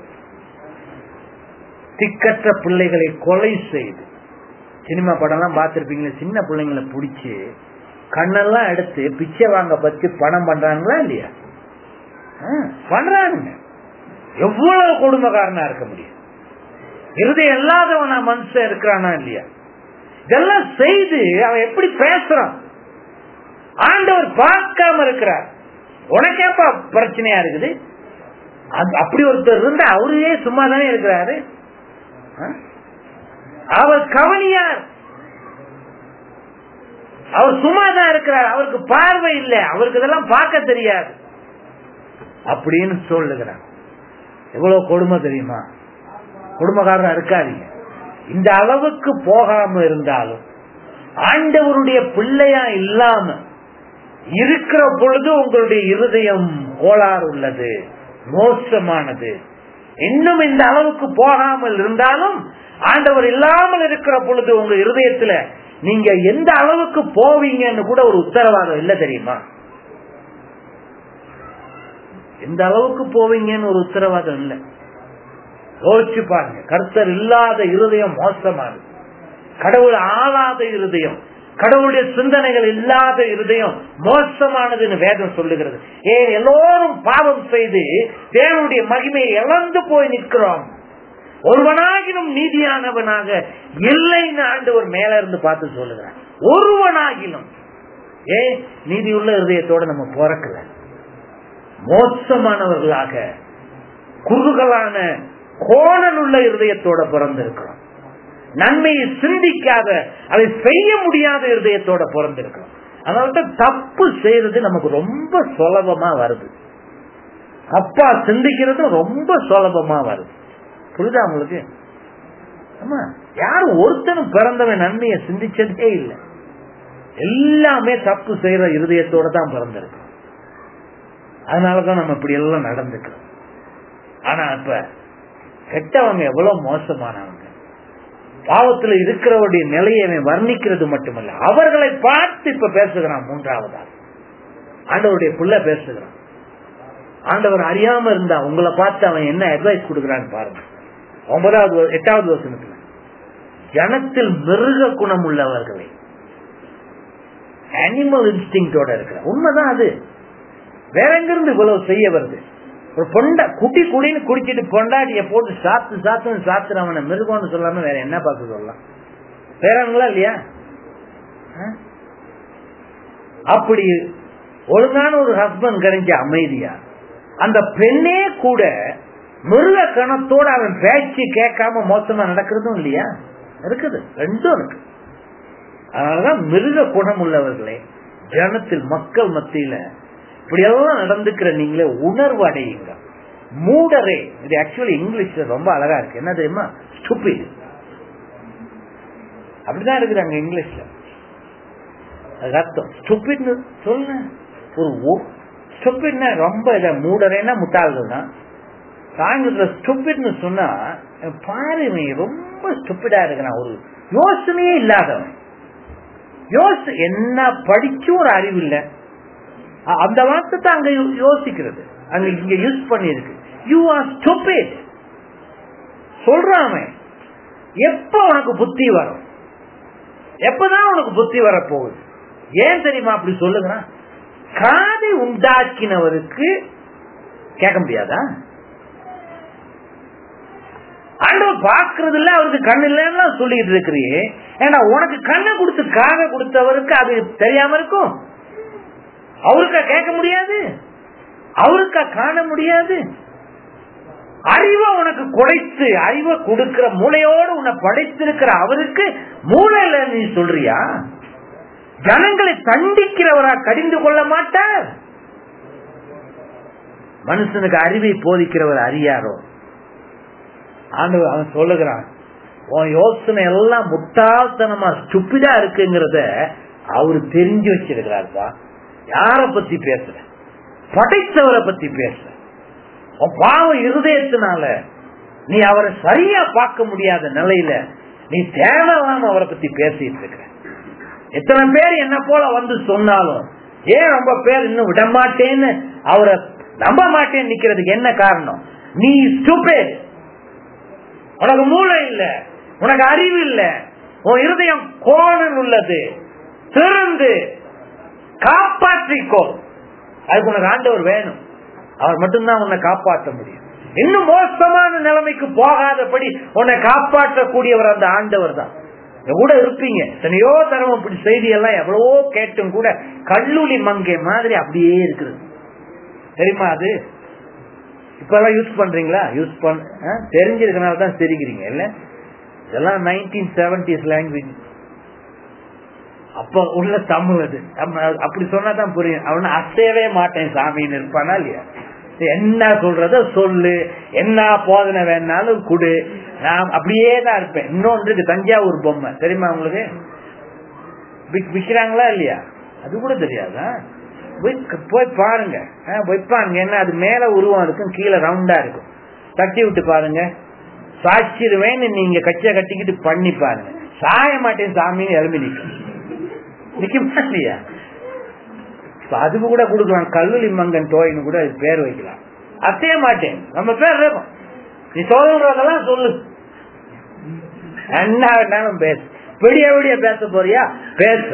திக்கற்ற பிள்ளைகளை கொலை செய்து சினிமா படம் எல்லாம் பார்த்திருப்பீங்களே சின்ன பிள்ளைங்களை பிடிச்சு கண்ணெல்லாம் எடுத்து பிச்சை வாங்க பத்தி பணம் பண்றாங்களா இல்லையா பண்றானுங்க எவ்வளவு குடும்பக்காரனா இருக்க முடியும் இருதயம் இல்லாதவனா மனுஷன் இருக்கிறானா இல்லையா இதெல்லாம் செய்து அவன் எப்படி பேசுறான் ஆண்டவர் பார்க்காம இருக்கிறார் உனக்கேப்பா பிரச்சனையா இருக்குது அப்படி ஒருத்தர் இருந்தா அவரே சும்மா தானே இருக்கிறாரு அவர் கவனியார் அவர் சும்மா தான் இருக்கிறார் அவருக்கு பார்வை இல்லை அவருக்கு இதெல்லாம் பார்க்க தெரியாது அப்படின்னு சொல்லுகிறார் எவ்வளவு கொடுமை தெரியுமா குடும்பக்காரனா இருக்காதீங்க இந்த அளவுக்கு போகாம இருந்தாலும் ஆண்டவருடைய பிள்ளையா இல்லாம இருக்கிற பொழுது உங்களுடைய இருதயம் கோளாறு உள்ளது மோசமானது இன்னும் இந்த அளவுக்கு போகாமல் இருந்தாலும் ஆண்டவர் இல்லாமல் இருக்கிற பொழுது உங்க இருதயத்துல நீங்க எந்த அளவுக்கு போவீங்கன்னு கூட ஒரு உத்தரவாதம் இல்ல தெரியுமா எந்த அளவுக்கு போவீங்கன்னு ஒரு உத்தரவாதம் இல்லை யோசிச்சு பாருங்க கர்த்தர் இல்லாத இருதயம் மோசமானது கடவுள் ஆளாத இருதயம் கடவுளுடைய சிந்தனைகள் இல்லாத இருதயம் மோசமானதுன்னு வேதம் சொல்லுகிறது ஏன் எல்லோரும் பாவம் செய்து தேவனுடைய மகிமையை இழந்து போய் நிற்கிறோம் ஒருவனாகிலும் நீதியானவனாக இல்லைன்னு ஆண்டவர் மேல இருந்து பார்த்து சொல்லுகிறார் ஒருவனாகிலும் ஏ நீதியுள்ள இருதயத்தோட நம்ம பிறக்கல மோசமானவர்களாக குறுகலான கோணல் உள்ள இருதயத்தோட பிறந்திருக்கிறோம் நன்மையை சிந்திக்காத அதை செய்ய முடியாத இருதயத்தோட பிறந்திருக்கிறோம் அதனால தப்பு செய்யறது நமக்கு ரொம்ப சுலபமா வருது அப்பா சிந்திக்கிறது ரொம்ப சுலபமா வருது புரியுதா உங்களுக்கு ஆமா யாரும் ஒருத்தனும் பிறந்தவன் நன்மையை சிந்திச்சதே இல்லை எல்லாமே தப்பு செய்யற இருதயத்தோட தான் பிறந்திருக்கு அதனாலதான் நம்ம இப்படி எல்லாம் நடந்துக்கிறோம் ஆனா இப்ப கெட்டவங்க எவ்வளவு மோசமானவங்க பாவத்துல இருக்கிறவருடைய நிலையை அவன் வர்ணிக்கிறது மட்டுமல்ல அவர்களை பார்த்து இப்ப பேசுகிறான் மூன்றாவதா ஆண்டவருடைய புள்ள பேசுகிறான் ஆண்டவர் அறியாம இருந்தா உங்களை பார்த்து அவன் என்ன அட்வைஸ் கொடுக்கறான்னு பாருங்க ஒன்பதாவது எட்டாவது வசனத்துல ஜனத்தில் மிருக குணம் உள்ளவர்களை அனிமல் இன்ஸ்டிங்கோட இருக்கிற உண்மைதான் அது வேற எங்கிருந்து இவ்வளவு செய்ய வருது ஒரு பொண்டா குட்டி குடின்னு குடிச்சிட்டு பொண்டாட்டிய போட்டு சாத்து சாத்துன்னு சாத்துறவன மிருகம்னு சொல்லாம வேற என்ன பார்க்க சொல்லலாம் பேரங்களா இல்லையா அப்படி ஒழுங்கான ஒரு ஹஸ்பண்ட் கிடைஞ்ச அமைதியா அந்த பெண்ணே கூட மிருக கணத்தோட அவன் பேச்சு கேட்காம மோசமா நடக்கிறதும் இல்லையா இருக்குது ரெண்டும் இருக்கு அதனாலதான் மிருக குணம் உள்ளவர்களே ஜனத்தில் மக்கள் மத்தியில இப்படி எல்லாம் நடந்துக்கிற நீங்களே உணர்வு அடையுங்க மூடரே இது ஆக்சுவலி இங்கிலீஷ்ல ரொம்ப அழகா இருக்கு என்ன தெரியுமா ஸ்டூபிட் அப்படிதான் இருக்குறாங்க இங்கிலீஷ்ல அர்த்தம் ஸ்டூபிட்னு சொல்ல ஒரு ஸ்டூபிட்னா ரொம்ப இத மூடரேன்னா முட்டாள்கள் தான் ஆங்கிலத்துல ஸ்டூபிட்னு சொன்னா பாரு ரொம்ப ஸ்டூபிடா இருக்கிறான் ஒரு யோசனையே இல்லாதவன் யோசி என்ன படிச்சும் ஒரு அறிவு இல்லை அந்த வார்த்தை தான் அங்க யோசிக்கிறது அங்க இங்க யூஸ் பண்ணிருக்கு யூ ஆர் ஸ்டூபிட் சொல்றான் எப்ப உனக்கு புத்தி வரும் எப்பதான் உனக்கு புத்தி வரப்போகுது ஏன் தெரியுமா அப்படி சொல்லுகிறான் காதை உண்டாக்கினவருக்கு கேட்க முடியாதா ஆண்டவர் பாக்குறது இல்ல அவருக்கு கண் இல்லைன்னு சொல்லிட்டு இருக்கிறியே ஏன்னா உனக்கு கண்ணை கொடுத்து காதை கொடுத்தவருக்கு அது தெரியாம இருக்கும் அவருக்கா கேட்க முடியாது அவருக்கா காண முடியாது அறிவை உனக்கு குடைத்து அறிவை கொடுக்கிற மூளையோடு உன்னை படைத்திருக்கிற அவருக்கு மூளை இல்ல நீ சொல்றியா ஜனங்களை தண்டிக்கிறவரா கடிந்து கொள்ள மாட்டார் மனுஷனுக்கு அறிவை போதிக்கிறவர் அறியாரோ ஆண்டவர் அவன் சொல்லுகிறான் உன் யோசனை எல்லாம் முட்டாள்தனமா ஸ்டுப்பிடா இருக்குங்கிறத அவரு தெரிஞ்சு வச்சிருக்கிறாருப்பா யார பத்தி பேசுற படைத்தவரை பத்தி பேசுற உன் பாவ இருதயத்தினால நீ அவரை சரியா பார்க்க முடியாத நிலையில நீ தேவையில்லாம அவரை பத்தி பேசிட்டு இருக்கிற எத்தனை பேர் என்ன போல வந்து சொன்னாலும் ஏன் ரொம்ப பேர் இன்னும் விட மாட்டேன்னு அவரை நம்ப மாட்டேன்னு நிக்கிறதுக்கு என்ன காரணம் நீ ஸ்டூபேட் உனக்கு மூளை இல்ல உனக்கு அறிவு இல்ல உன் இருதயம் கோணல் உள்ளது திறந்து காப்பாற்றிக்கோ அதுக்கு உனக்கு ஆண்டவர் வேணும் அவர் மட்டும்தான் உன்னை காப்பாற்ற முடியும் இன்னும் மோசமான நிலைமைக்கு போகாதபடி உன்னை காப்பாற்றக்கூடியவர் அந்த ஆண்டவர் தான் கூட இருப்பீங்க எத்தனையோ தரம் இப்படி செய்தி எல்லாம் எவ்வளவோ கேட்டும் கூட கல்லூரி மங்கை மாதிரி அப்படியே இருக்கிறது தெரியுமா அது இப்ப எல்லாம் யூஸ் பண்றீங்களா யூஸ் பண்ண தெரிஞ்சிருக்கனால தான் தெரிகிறீங்க இல்ல இதெல்லாம் நைன்டீன் செவன்டிஸ் லாங்குவேஜ் அப்ப உள்ள தமிழ் அது அப்படி சொன்னாதான் புரியும் அவன அசையவே மாட்டேன் சாமின்னு இருப்பானா இல்லையா என்ன சொல்றத சொல்லு என்ன போதனை வேணாலும் குடு நான் அப்படியே தான் இருப்பேன் இன்னொன்று தஞ்சாவூர் பொம்மை தெரியுமா உங்களுக்கு விக்கிறாங்களா இல்லையா அது கூட தெரியாதா போய் பாருங்க வைப்பாங்க என்ன அது மேல உருவம் இருக்கும் கீழே ரவுண்டா இருக்கும் தட்டி விட்டு பாருங்க சாச்சிருவேன்னு நீங்க கச்சை கட்டிக்கிட்டு பண்ணி பாருங்க சாய மாட்டேன் சாமின்னு எழுப்பி நிற்கும் நிக்குமா இல்லையா அது கூட கொடுக்கலாம் கல்லூரி மங்கன் டோயின்னு கூட அது பேர் வைக்கலாம் அத்தைய மாட்டேன் நம்ம பேர் இருக்கும் நீ சொல்றதெல்லாம் சொல்லு என்ன வேணாலும் பேசு விடிய விடிய பேச போறியா பேசு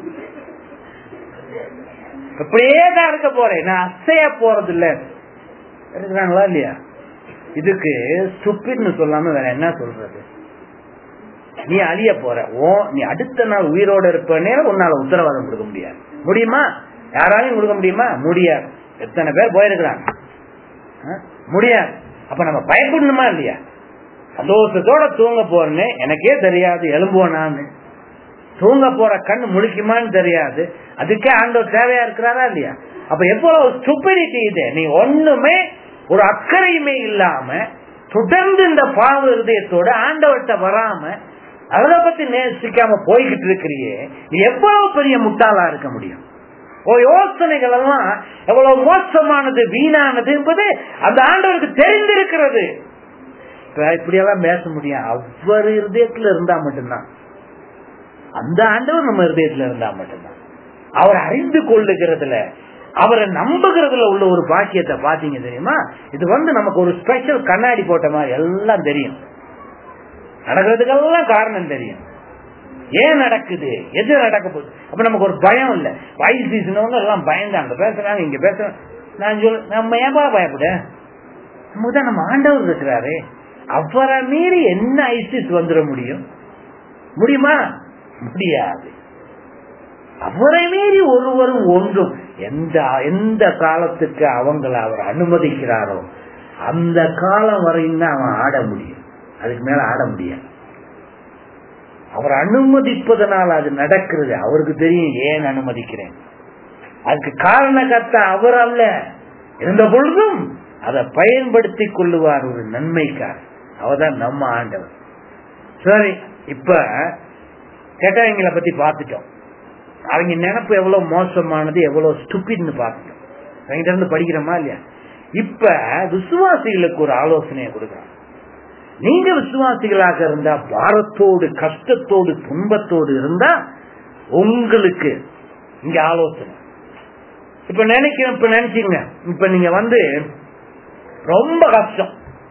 இப்படியே தான் இருக்க போறேன் நான் அசைய போறது இல்ல இருக்கிறாங்களா இல்லையா இதுக்கு ஸ்டுப்பிட்னு சொல்லாம வேற என்ன சொல்றது நீ அழிய போற ஓ நீ அடுத்த நாள் உயிரோட இருப்ப நேரம் உன்னால உத்தரவாதம் கொடுக்க முடியாது முடியுமா யாராலையும் கொடுக்க முடியுமா முடியாது எத்தனை பேர் போயிருக்கிறாங்க முடியாது அப்ப நம்ம பயப்படணுமா இல்லையா சந்தோஷத்தோட தூங்க போறேன்னு எனக்கே தெரியாது எலும்புவோம் நான் தூங்க போற கண் முழிக்குமான்னு தெரியாது அதுக்கே ஆண்டவர் தேவையா இருக்கிறாரா இல்லையா அப்ப எவ்வளவு ஸ்டூபிடிட்டி இது நீ ஒண்ணுமே ஒரு அக்கறையுமே இல்லாம தொடர்ந்து இந்த பாவ இருதயத்தோட ஆண்டவர்கிட்ட வராம அதை பத்தி நேசிக்காம போய்கிட்டு இருக்கிறியே நீ எவ்வளவு பெரிய முட்டாளா இருக்க முடியும் ஓ யோசனைகள் எல்லாம் எவ்வளவு மோசமானது வீணானது என்பது அந்த ஆண்டவருக்கு தெரிந்திருக்கிறது இப்ப இப்படியெல்லாம் பேச முடியும் அவர் இருதயத்துல இருந்தா மட்டும்தான் அந்த ஆண்டவர் நம்ம இருதயத்துல இருந்தா மட்டும்தான் அவர் அறிந்து கொள்ளுகிறதுல அவரை நம்புகிறதுல உள்ள ஒரு பாக்கியத்தை பாத்தீங்க தெரியுமா இது வந்து நமக்கு ஒரு ஸ்பெஷல் கண்ணாடி போட்ட மாதிரி எல்லாம் தெரியும் நடக்கிறதுக்கெல்லாம் காரணம் தெரியும் ஏன் நடக்குது எது நடக்க போகுது அப்ப நமக்கு ஒரு பயம் இல்ல வயசு சீசனவங்க எல்லாம் பயந்தாங்க பேசுறாங்க இங்க பேசுறாங்க நான் சொல் நம்ம ஏன்பா பயப்பட நமக்கு தான் நம்ம ஆண்டவர் இருக்கிறாரு அவரை மீறி என்ன ஐசிஸ் வந்துட முடியும் முடியுமா முடியாது அவரை மீறி ஒருவரும் ஒன்றும் எந்த எந்த காலத்துக்கு அவங்களை அவர் அனுமதிக்கிறாரோ அந்த காலம் வரையும் தான் அவன் ஆட முடியும் அதுக்கு மேல ஆட முடியாது அவர் அனுமதிப்பதனால் அது நடக்கிறது அவருக்கு தெரியும் ஏன் அனுமதிக்கிறேன் அதுக்கு காரணக்கர்த்தா அவர் அல்ல இருந்த பொழுதும் அதை பயன்படுத்திக் கொள்ளுவார் ஒரு நன்மைக்கார் அவர்தான் நம்ம ஆண்டவர் சரி இப்ப கெட்டவங்களை பத்தி பார்த்துட்டோம் அவங்க நினைப்பு எவ்வளவு மோசமானது எவ்வளவு ஸ்டுப்பிட்னு பார்த்துட்டோம் அவங்க இருந்து படிக்கிறோமா இல்லையா இப்ப விசுவாசிகளுக்கு ஒரு ஆலோசனையை கொடுக்குறாங்க நீங்க விசுவாசிகளாக இருந்தா பாரத்தோடு கஷ்டத்தோடு துன்பத்தோடு இருந்தா உங்களுக்கு இங்க ஆலோசனை இப்ப நினைக்கிறேன் இப்ப நினைச்சீங்க இப்ப நீங்க வந்து ரொம்ப கஷ்டம்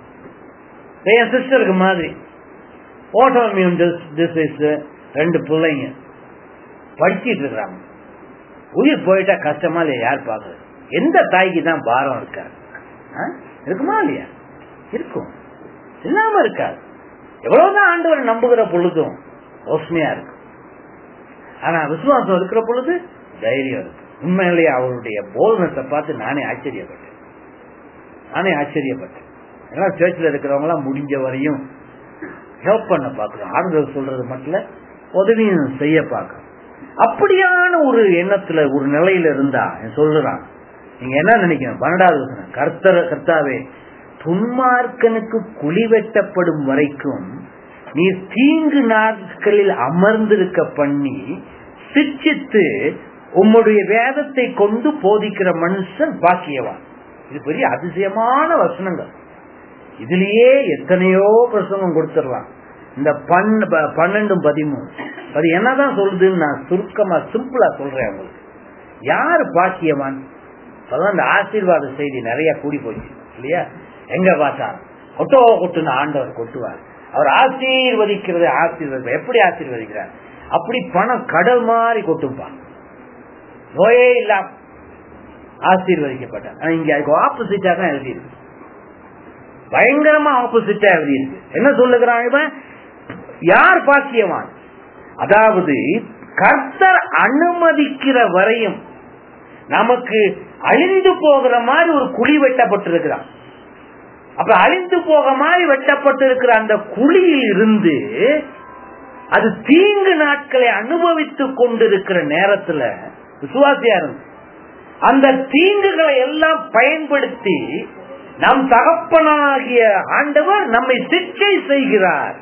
என் சிஸ்டருக்கு மாதிரி ஓட்டோமியூன் டிசீஸ் ரெண்டு பிள்ளைங்க படிச்சிட்டு இருக்கிறாங்க உயிர் போயிட்டா கஷ்டமா இல்லையா யார் பாக்குறது எந்த தாய்க்கு தான் பாரம் இருக்காது இருக்குமா இல்லையா இருக்கும் இல்லாம இருக்காது எவ்வளவுதான் ஆண்டவர் நம்புகிற பொழுதும் யோசனையா இருக்கும் ஆனா விசுவாசம் இருக்கிற பொழுது தைரியம் இருக்கு உண்மையிலேயே அவருடைய போதனத்தை பார்த்து நானே ஆச்சரியப்பட்டேன் நானே ஆச்சரியப்பட்டேன் எல்லாம் சேர்ச்சில் இருக்கிறவங்க எல்லாம் முடிஞ்ச வரையும் ஹெல்ப் பண்ண பாக்குறோம் ஆறுதல் சொல்றது மட்டும் உதவியும் செய்ய பார்க்கறோம் அப்படியான ஒரு எண்ணத்துல ஒரு நிலையில இருந்தா சொல்லுறான் நீங்க என்ன நினைக்கணும் பன்னெண்டாவது கர்த்தர் கர்த்தாவே துன்மார்க்கனுக்கு குழி வெட்டப்படும் வரைக்கும் நீ தீங்கு நாட்களில் அமர்ந்திருக்க பண்ணி சிச்சித்து உம்முடைய வேதத்தை கொண்டு போதிக்கிற மனுஷன் பாக்கியவான் இது பெரிய அதிசயமான வசனங்கள் இதுலயே எத்தனையோ பிரசங்கம் கொடுத்துடலாம் இந்த பன்னெண்டும் பதிமூணு அது என்னதான் சொல்லுதுன்னு நான் சுருக்கமா சிம்பிளா சொல்றேன் உங்களுக்கு யாரு பாக்கியவான் அதான் இந்த ஆசீர்வாத செய்தி நிறைய கூடி போச்சு இல்லையா எங்க பார்த்தா கொட்டோ கொட்டுன்னு ஆண்டவர் கொட்டுவார் அவர் ஆசீர்வதிக்கிறது ஆசீர்வதி எப்படி ஆசீர்வதிக்கிறார் அப்படி பணம் கடல் மாதிரி கொட்டுப்பான் நோயே இல்லாம ஆசீர்வதிக்கப்பட்டார் இங்க அதுக்கு ஆப்போசிட்டா தான் எழுதியிருக்கு பயங்கரமா ஆப்போசிட்டா எழுதியிருக்கு என்ன சொல்லுகிறான் இவன் யார் பாக்கியவான் அதாவது கர்த்தர் அனுமதிக்கிற வரையும் நமக்கு அழிந்து போகிற மாதிரி ஒரு குழி வெட்டப்பட்டிருக்கிறான் அப்ப அழிந்து போக மாதிரி வெட்டப்பட்டிருக்கிற அந்த குழியில் இருந்து அது தீங்கு நாட்களை அனுபவித்துக் கொண்டிருக்கிற நேரத்துல விசுவாசியா இருந்து அந்த தீங்குகளை எல்லாம் பயன்படுத்தி நம் தகப்பனாகிய ஆண்டவர் நம்மை சிக்ஷை செய்கிறார்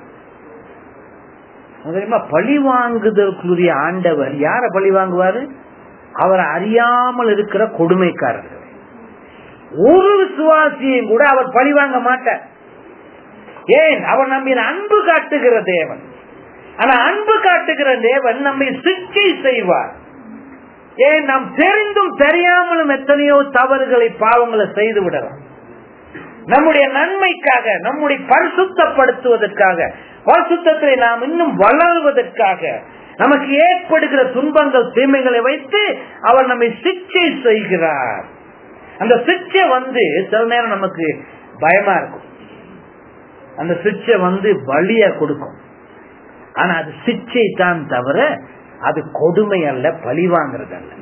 தெரியுமா பழி வாங்குதற்குரிய ஆண்டவர் யார பழி வாங்குவாரு அவர் அறியாமல் இருக்கிற கொடுமைக்காரர்கள் ஒரு விசுவாசியையும் கூட அவர் பழி வாங்க மாட்டார் ஏன் அவர் நம்மின் அன்பு காட்டுகிற தேவன் ஆனா அன்பு காட்டுகிற தேவன் நம்மை சிக்கை செய்வார் ஏன் நாம் தெரிந்தும் தெரியாமலும் எத்தனையோ தவறுகளை பாவங்களை செய்து விடலாம் நம்முடைய நன்மைக்காக நம்முடைய பரிசுத்தப்படுத்துவதற்காக பரிசுத்தத்தை நாம் இன்னும் வளருவதற்காக நமக்கு ஏற்படுகிற துன்பங்கள் தீமைகளை வைத்து அவர் நம்மை சிக்ஷை செய்கிறார் அந்த சிக்ஷை வந்து சில நேரம் நமக்கு பயமா இருக்கும் அந்த சிக்ஷை வந்து வழிய கொடுக்கும் ஆனா அது சிக்ஷை தான் தவிர அது கொடுமை அல்ல பழி வாங்குறது அல்ல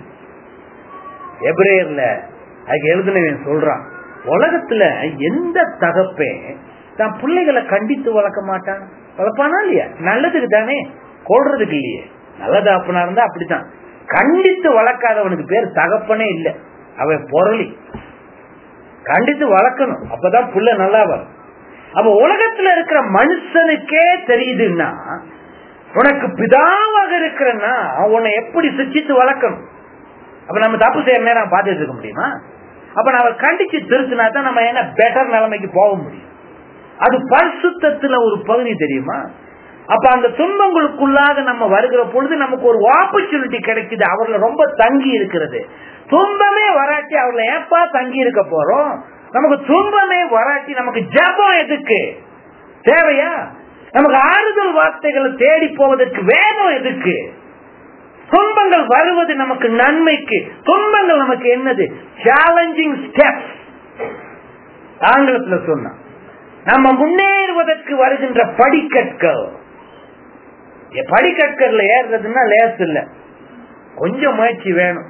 எப்ரேயர்ல அதுக்கு எழுதுனவன் சொல்றான் உலகத்துல எந்த தகப்பே தான் பிள்ளைகளை கண்டித்து வளர்க்க மாட்டான் வளர்ப்பானா இல்லையா நல்லதுக்கு தானே கொள்றதுக்கு இல்லையே நல்ல தகப்பனா இருந்தா அப்படித்தான் கண்டித்து வளர்க்காதவனுக்கு பேர் தகப்பனே இல்லை அவன் பொருளி கண்டித்து வளர்க்கணும் அப்பதான் புள்ள நல்லா வரும் அப்ப உலகத்துல இருக்கிற மனுஷனுக்கே தெரியுதுன்னா உனக்கு பிதாவாக இருக்கிறன்னா உன்னை எப்படி சிச்சித்து வளர்க்கணும் அப்ப நம்ம தப்பு செய்யற நேரம் பார்த்துட்டு இருக்க முடியுமா அப்ப நம்ம கண்டிச்சு திருத்தினா தான் நம்ம என்ன பெட்டர் நிலைமைக்கு போக முடியும் அது பரிசுத்தத்துல ஒரு பகுதி தெரியுமா அப்ப அந்த துன்பங்களுக்குள்ளாக நம்ம வருகிற பொழுது நமக்கு ஒரு ஆப்பர்ச்சுனிட்டி கிடைக்குது அவர்ல ரொம்ப தங்கி இருக்கிறது துன்பமே வராட்டி அவர்ல ஏப்பா தங்கி இருக்க போறோம் நமக்கு துன்பமே வராட்டி நமக்கு ஜபம் எதுக்கு தேவையா நமக்கு ஆறுதல் வார்த்தைகளை தேடி போவதற்கு வேகம் எதுக்கு துன்பங்கள் வருவது நமக்கு நன்மைக்கு துன்பங்கள் நமக்கு என்னது சேலஞ்சிங் ஸ்டெப் ஆங்கிலத்துல சொன்னா நம்ம முன்னேறுவதற்கு வருகின்ற படிக்கற்கள் படிக்கற்கள்ல ஏறுறதுன்னா லேஸ் இல்ல கொஞ்சம் முயற்சி வேணும்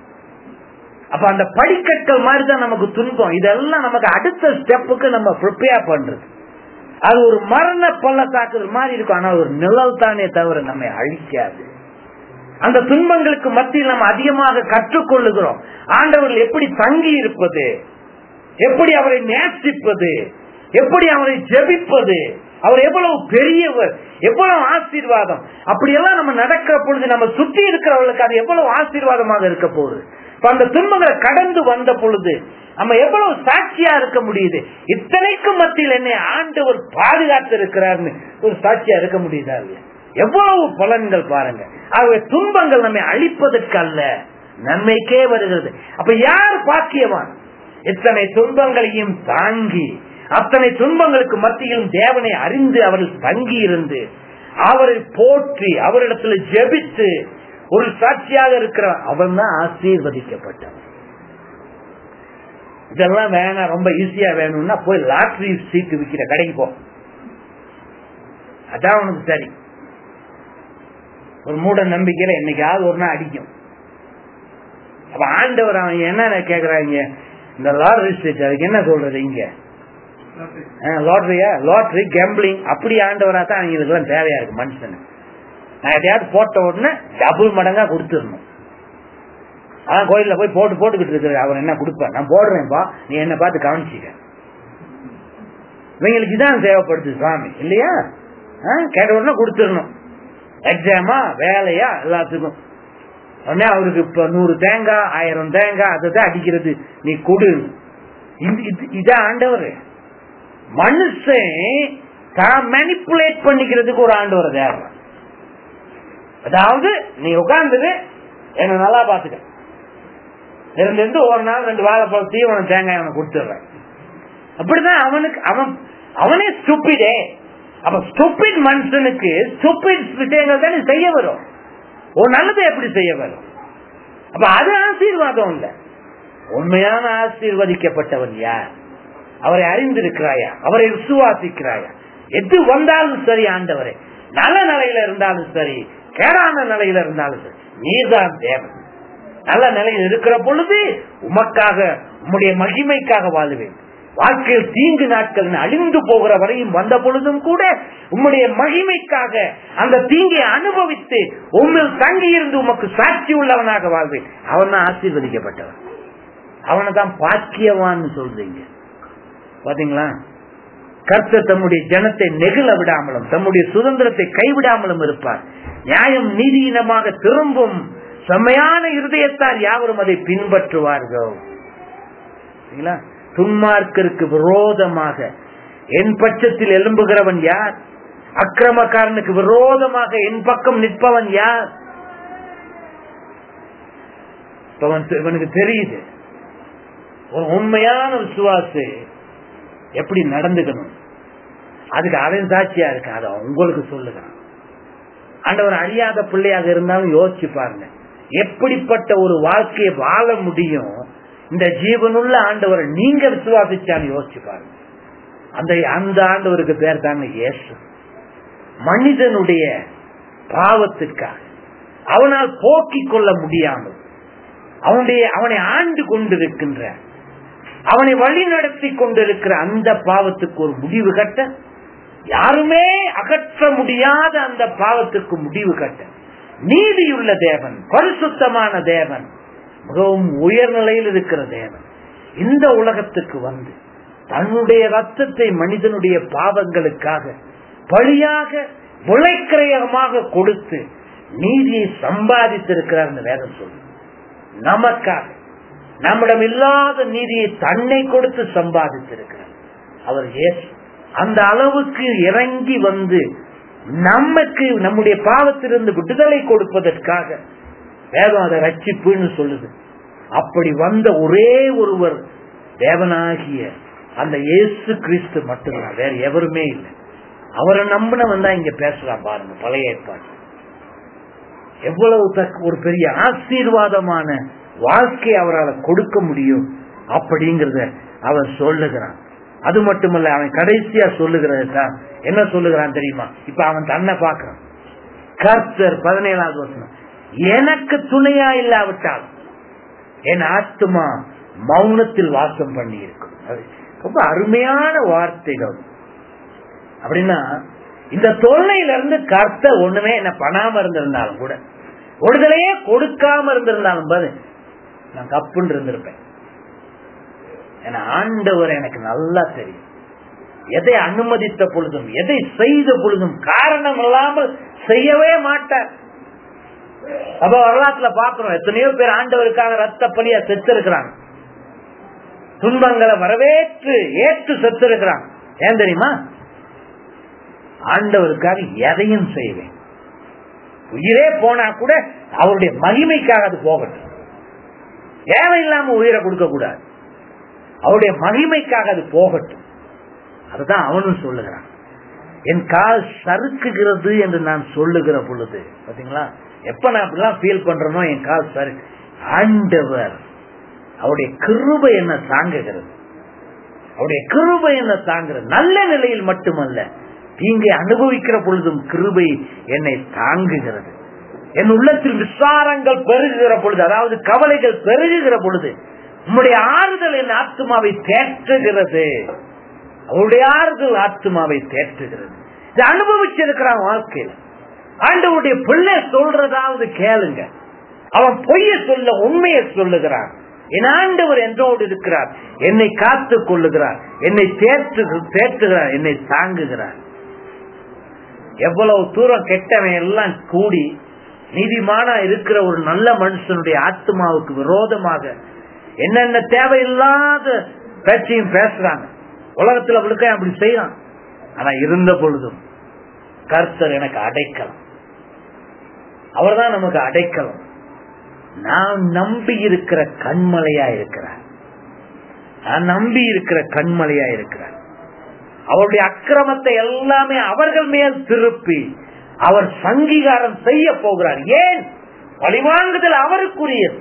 அப்ப அந்த படிக்கற்கள் மாதிரி தான் நமக்கு துன்பம் இதெல்லாம் நமக்கு அடுத்த ஸ்டெப்புக்கு நம்ம ப்ரிப்பேர் பண்றது அது ஒரு மரண பள்ளத்தாக்குதல் மாதிரி இருக்கும் ஆனா ஒரு நிழல் தானே தவிர நம்மை அழிக்காது அந்த துன்பங்களுக்கு மத்தியில் நம்ம அதிகமாக கற்றுக்கொள்ளுகிறோம் ஆண்டவர்கள் எப்படி தங்கி இருப்பது எப்படி அவரை நேசிப்பது எப்படி அவரை ஜெபிப்பது அவர் எவ்வளவு பெரியவர் எவ்வளவு ஆசீர்வாதம் அப்படியெல்லாம் நம்ம நடக்கிற பொழுது நம்ம சுற்றி இருக்கிறவர்களுக்கு அது எவ்வளவு ஆசீர்வாதமாக இருக்க போகுது அந்த துன்பங்களை கடந்து வந்த பொழுது நம்ம எவ்வளவு சாட்சியா இருக்க முடியுது இத்தனைக்கும் மத்தியில் என்னை ஆண்டவர் பாதுகாத்து இருக்கிறார்னு ஒரு சாட்சியா இருக்க முடியுதா இல்லையா எவ்வளவு பலன்கள் பாருங்க ஆகவே துன்பங்கள் நம்மை அழிப்பதற்கு அல்ல நன்மைக்கே வருகிறது அப்ப யார் பாக்கியவான் இத்தனை துன்பங்களையும் தாங்கி அத்தனை துன்பங்களுக்கு மத்தியிலும் தேவனை அறிந்து அவர்கள் தங்கி இருந்து அவரை போற்றி அவரிடத்துல ஜெபித்து ஒரு சாட்சியாக இருக்கிற அவன் தான் ஆசீர்வதிக்கப்பட்டவன் இதெல்லாம் வேணாம் ரொம்ப ஈஸியா வேணும்னா போய் லாட்ரி சீட்டு விற்கிற கடைக்கு போ அதான் உனக்கு சரி ஒரு மூட நம்பிக்கையில என்னைக்காவது ஒரு நாள் அடிக்கும் அப்ப ஆண்டவர் அவன் என்ன கேக்குறாங்க இந்த லாட்டரி சீட் அதுக்கு என்ன சொல்றது இங்க லாட்டரியா லாட்டரி கேம்பிளிங் அப்படி ஆண்டவரா தான் அவங்களுக்கு எல்லாம் தேவையா இருக்கு மனுஷனு நான் எதையாவது போட்ட உடனே டபுள் மடங்கா கொடுத்துடணும் அதான் கோயில்ல போய் போட்டு போட்டுக்கிட்டு இருக்கிற அவர் என்ன கொடுப்பேன் நான் போடுறேன்ப்பா நீ என்ன பார்த்து கவனிச்சிக்க இவங்களுக்கு இதான் தேவைப்படுது சுவாமி இல்லையா கேட்ட உடனே கொடுத்துடணும் எக்ஸாமா வேலையா எல்லாத்துக்கும் உடனே அவருக்கு இப்ப நூறு தேங்காய் ஆயிரம் தேங்காய் அதை தான் அடிக்கிறது நீ கொடு இதான் ஆண்டவர் மனுஷன் தான் மேனிப்புலேட் பண்ணிக்கிறதுக்கு ஒரு ஆண்டவர் தேவை அதாவது நீ உட்கார்ந்தது என்ன நல்லா பாத்துக்க இருந்து ஒரு நாள் ரெண்டு வாழைப்பழம் தீவனம் தேங்காய் அவனை கொடுத்துடுறேன் அப்படிதான் அவனுக்கு அவன் அவனே ஸ்டூப்பிடே அப்ப ஸ்டூப்பிட் மனுஷனுக்கு ஸ்டூப்பிட் விஷயங்கள் தானே செய்ய வரும் ஒரு நல்லதை எப்படி செய்ய வரும் அப்ப அது ஆசீர்வாதம் இல்ல உண்மையான ஆசீர்வதிக்கப்பட்டவன் யார் அவரை அறிந்திருக்கிறாயா அவரை விசுவாசிக்கிறாயா எது வந்தாலும் சரி ஆண்டவரே நல்ல நிலையில இருந்தாலும் சரி கேடான நிலையில இருந்தாலும் சரி நீதான் தேவன் நல்ல நிலையில் இருக்கிற பொழுது உமக்காக உம்முடைய மகிமைக்காக வாழுவேன் வாழ்க்கையில் தீங்கு நாட்கள் அழிந்து போகிற வரையும் வந்த பொழுதும் கூட உம்முடைய மகிமைக்காக அந்த தீங்கை அனுபவித்து உண்மையில் தங்கி இருந்து உமக்கு சாட்சி உள்ளவனாக வாழ்வேன் அவன் தான் ஆசீர்வதிக்கப்பட்டவன் அவனை தான் பாக்கியவான்னு சொல்றீங்க பாத்தீங்களா கர்த்தர் தம்முடைய ஜனத்தை நெகிழ விடாமலும் தம்முடைய சுதந்திரத்தை கைவிடாமலும் இருப்பார் நியாயம் நீதியினமாக திரும்பும் செம்மையான இருதயத்தார் யாவரும் அதை பின்பற்றுவார்கள் துன்மார்க்கருக்கு விரோதமாக என் பட்சத்தில் எழும்புகிறவன் யார் அக்கிரமக்காரனுக்கு விரோதமாக என் பக்கம் நிற்பவன் யார் இவனுக்கு தெரியுது ஒரு உண்மையான விசுவாசு எப்படி நடந்துக்கணும் அதுக்கு அவன் சாட்சியா இருக்கு அத உங்களுக்கு சொல்லுகிறான் ஆண்டவர் அழியாத பிள்ளையாக இருந்தாலும் யோசிச்சு பாருங்க எப்படிப்பட்ட ஒரு வாழ்க்கையை வாழ முடியும் இந்த ஜீவனுள்ள ஆண்டவரை நீங்க விசுவாசிச்சான்னு யோசிச்சு பாருங்க அந்த அந்த ஆண்டவருக்கு பேர் தாங்க இயேசு மனிதனுடைய பாவத்துக்காக அவனால் போக்கிக் கொள்ள முடியாமல் அவனுடைய அவனை ஆண்டு கொண்டிருக்கின்ற அவனை வழி நடத்தி கொண்டிருக்கிற அந்த பாவத்துக்கு ஒரு முடிவு கட்ட யாருமே அகற்ற முடியாத அந்த பாவத்துக்கு முடிவு கட்ட நீதியுள்ள தேவன் பரிசுத்தமான தேவன் மிகவும் உயர்நிலையில் இருக்கிற தேவன் இந்த உலகத்துக்கு வந்து தன்னுடைய ரத்தத்தை மனிதனுடைய பாவங்களுக்காக பழியாக விளைக்கிரயமாக கொடுத்து நீதியை சம்பாதித்திருக்கிறார் இந்த வேதம் சொல்லு நமக்காக நம்மிடம் இல்லாத நீதியை தன்னை கொடுத்து சம்பாதித்திருக்கிறார் அவர் ஏசு அந்த அளவுக்கு இறங்கி வந்து நமக்கு நம்முடைய பாவத்திலிருந்து விடுதலை கொடுப்பதற்காக வேதம் அதை ரட்சிப்புன்னு சொல்லுது அப்படி வந்த ஒரே ஒருவர் தேவனாகிய அந்த இயேசு கிறிஸ்து மட்டும்தான் வேற எவருமே இல்லை அவரை நம்பினவன் தான் இங்க பேசுறான் பாருங்க பழைய ஏற்பாடு எவ்வளவு தக்க ஒரு பெரிய ஆசீர்வாதமான வாழ்க்கை அவரால் கொடுக்க முடியும் அப்படிங்கறத அவன் சொல்லுகிறான் அது மட்டுமல்ல அவன் கடைசியா சொல்லுகிறது என்ன சொல்லுகிறான் தெரியுமா இப்ப அவன் தன்னை பார்க்கிறான் கர்த்தர் பதினேழாவது வருஷம் எனக்கு துணையா இல்லாவிட்டால் என் ஆத்மா மௌனத்தில் வாசம் பண்ணி இருக்கும் அது ரொம்ப அருமையான வார்த்தைகள் அப்படின்னா இந்த தொல்லையில இருந்து கர்த்த ஒண்ணுமே என்ன பண்ணாம இருந்திருந்தாலும் கூட விடுதலையே கொடுக்காம இருந்திருந்தாலும் பாரு நான் கப்புன்னு இருந்திருப்பேன் ஏன்னா ஆண்டவர் எனக்கு நல்லா தெரியும் எதை அனுமதித்த பொழுதும் எதை செய்த பொழுதும் காரணம் இல்லாமல் செய்யவே மாட்டார் அப்ப வரலாற்றுல பாக்குறோம் எத்தனையோ பேர் ஆண்டவருக்காக ரத்த பலியா செத்து இருக்கிறாங்க துன்பங்களை வரவேற்று ஏற்று செத்து இருக்கிறாங்க ஏன் தெரியுமா ஆண்டவருக்காக எதையும் செய்வேன் உயிரே போனா கூட அவருடைய மகிமைக்காக அது போகட்டும் தேவையில்லாம உயிரை கொடுக்க கூடாது அவருடைய மகிமைக்காக அது போகட்டும் அதுதான் அவனும் சொல்லுகிறான் என் கால் சறுக்குகிறது என்று நான் சொல்லுகிற பொழுது பாத்தீங்களா எப்ப நான் அப்படிலாம் ஃபீல் பண்றேனோ என் கால் சறு ஆண்டவர் அவருடைய கிருபை என்ன தாங்குகிறது அவருடைய கிருபை என்ன தாங்குகிறது நல்ல நிலையில் மட்டுமல்ல தீங்கை அனுபவிக்கிற பொழுதும் கிருபை என்னை தாங்குகிறது என் உள்ளத்தில் விசாரங்கள் பெருகுகிற பொழுது அதாவது கவலைகள் பெருகுகிற பொழுது உம்முடைய ஆறுதல் என் ஆத்மாவை தேற்றுகிறது அவருடைய ஆறுதல் ஆத்மாவை தேற்றுகிறது இதை அனுபவிச்சிருக்கிறான் வாழ்க்கையில் ஆண்டவருடைய பிள்ளை சொல்றதாவது கேளுங்க அவன் பொய்ய சொல்ல உண்மையை சொல்லுகிறான் என் ஆண்டவர் என்றோடு இருக்கிறார் என்னை காத்து கொள்ளுகிறார் என்னை தேற்று தேற்றுகிறார் என்னை தாங்குகிறார் எவ்வளவு தூரம் கெட்டவன் எல்லாம் கூடி நீதிமானா இருக்கிற ஒரு நல்ல மனுஷனுடைய ஆத்மாவுக்கு விரோதமாக என்னென்ன தேவையில்லாத பேச்சையும் பேசுறாங்க உலகத்துல அவளுக்கு அப்படி செய்யறான் ஆனா இருந்த பொழுதும் கர்த்தர் எனக்கு அடைக்கலாம் அவர்தான் நமக்கு அடைக்கலம் நான் நம்பி இருக்கிற கண்மலையா இருக்கிறார் நான் நம்பி இருக்கிற கண்மலையா இருக்கிறார் அவருடைய அக்கிரமத்தை எல்லாமே அவர்கள் மேல் திருப்பி அவர் சங்கீகாரம் செய்ய போகிறார் ஏன் வழிவாங்குதல் அவருக்குரியது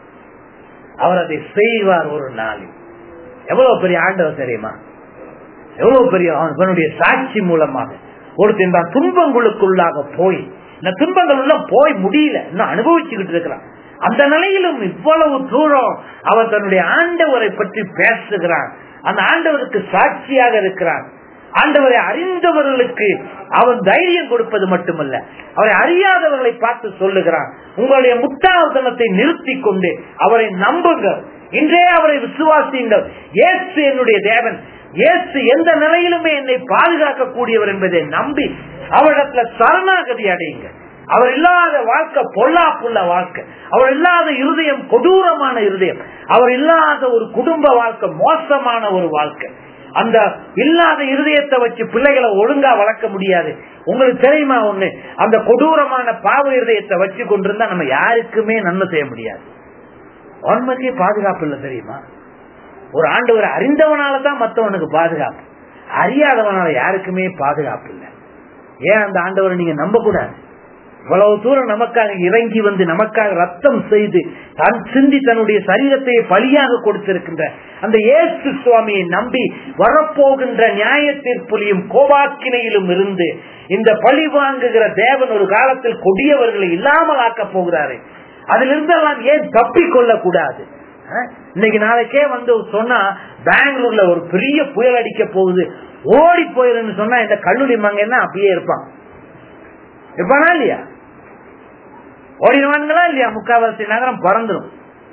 அவர் அதை செய்வார் ஒரு நாளில் எவ்வளவு பெரிய ஆண்டவர் தெரியுமா எவ்வளவு பெரிய அவனுடைய சாட்சி மூலமாக ஒருத்தன் தான் துன்பங்களுக்குள்ளாக போய் இந்த துன்பங்கள் உள்ள போய் முடியல இன்னும் அனுபவிச்சுக்கிட்டு இருக்கிறான் அந்த நிலையிலும் இவ்வளவு தூரம் அவன் தன்னுடைய ஆண்டவரை பற்றி பேசுகிறான் அந்த ஆண்டவருக்கு சாட்சியாக இருக்கிறான் ஆண்டவரை அறிந்தவர்களுக்கு அவன் தைரியம் கொடுப்பது மட்டுமல்ல அவரை அறியாதவர்களை பார்த்து சொல்லுகிறான் உங்களுடைய முட்டாள்தனத்தை நிறுத்தி கொண்டு அவரை நம்புங்கள் இன்றே அவரை விசுவாசியுங்கள் ஏசு என்னுடைய தேவன் இயேசு எந்த நிலையிலுமே என்னை பாதுகாக்க கூடியவர் என்பதை நம்பி அவரிடத்துல சரணாகதி அடையுங்க அவர் இல்லாத வாழ்க்கை பொல்லாப்புள்ள வாழ்க்கை அவர் இல்லாத இருதயம் கொடூரமான இருதயம் அவர் இல்லாத ஒரு குடும்ப வாழ்க்கை மோசமான ஒரு வாழ்க்கை அந்த இல்லாத இருதயத்தை வச்சு பிள்ளைகளை ஒழுங்கா வளர்க்க முடியாது உங்களுக்கு தெரியுமா ஒண்ணு அந்த கொடூரமான பாவ இருதயத்தை வச்சு கொண்டிருந்தா நம்ம யாருக்குமே நன்மை செய்ய முடியாது உண்மைக்கே பாதுகாப்பு இல்லை தெரியுமா ஒரு ஆண்டவர் அறிந்தவனால தான் மற்றவனுக்கு பாதுகாப்பு அறியாதவனால யாருக்குமே பாதுகாப்பு இல்லை ஏன் அந்த ஆண்டவரை நீங்க நம்ப கூடாது இவ்வளவு தூரம் நமக்காக இறங்கி வந்து நமக்காக ரத்தம் செய்து தான் சிந்தி தன்னுடைய சரீரத்தை பலியாக கொடுத்திருக்கின்ற அந்த இயேசு சுவாமியை நம்பி வரப்போகின்ற நியாய தீர்ப்புலையும் கோபாக்கினையிலும் இருந்து இந்த பழி வாங்குகிற தேவன் ஒரு காலத்தில் கொடியவர்களை இல்லாமல் ஆக்கப் போகிறாரு அதிலிருந்தெல்லாம் ஏன் தப்பிக் கொள்ள கூடாது இன்னைக்கு நாளைக்கே வந்து சொன்னா பெங்களூர்ல ஒரு பெரிய புயல் அடிக்க போகுது ஓடி போயிருன்னு சொன்னா இந்த கல்லூரி மங்கன்னா அப்படியே இருப்பான் இருப்பானா இல்லையா ஓடிடுவானுங்களா இல்லையா முக்காவாசி நகரம் பறந்துடும்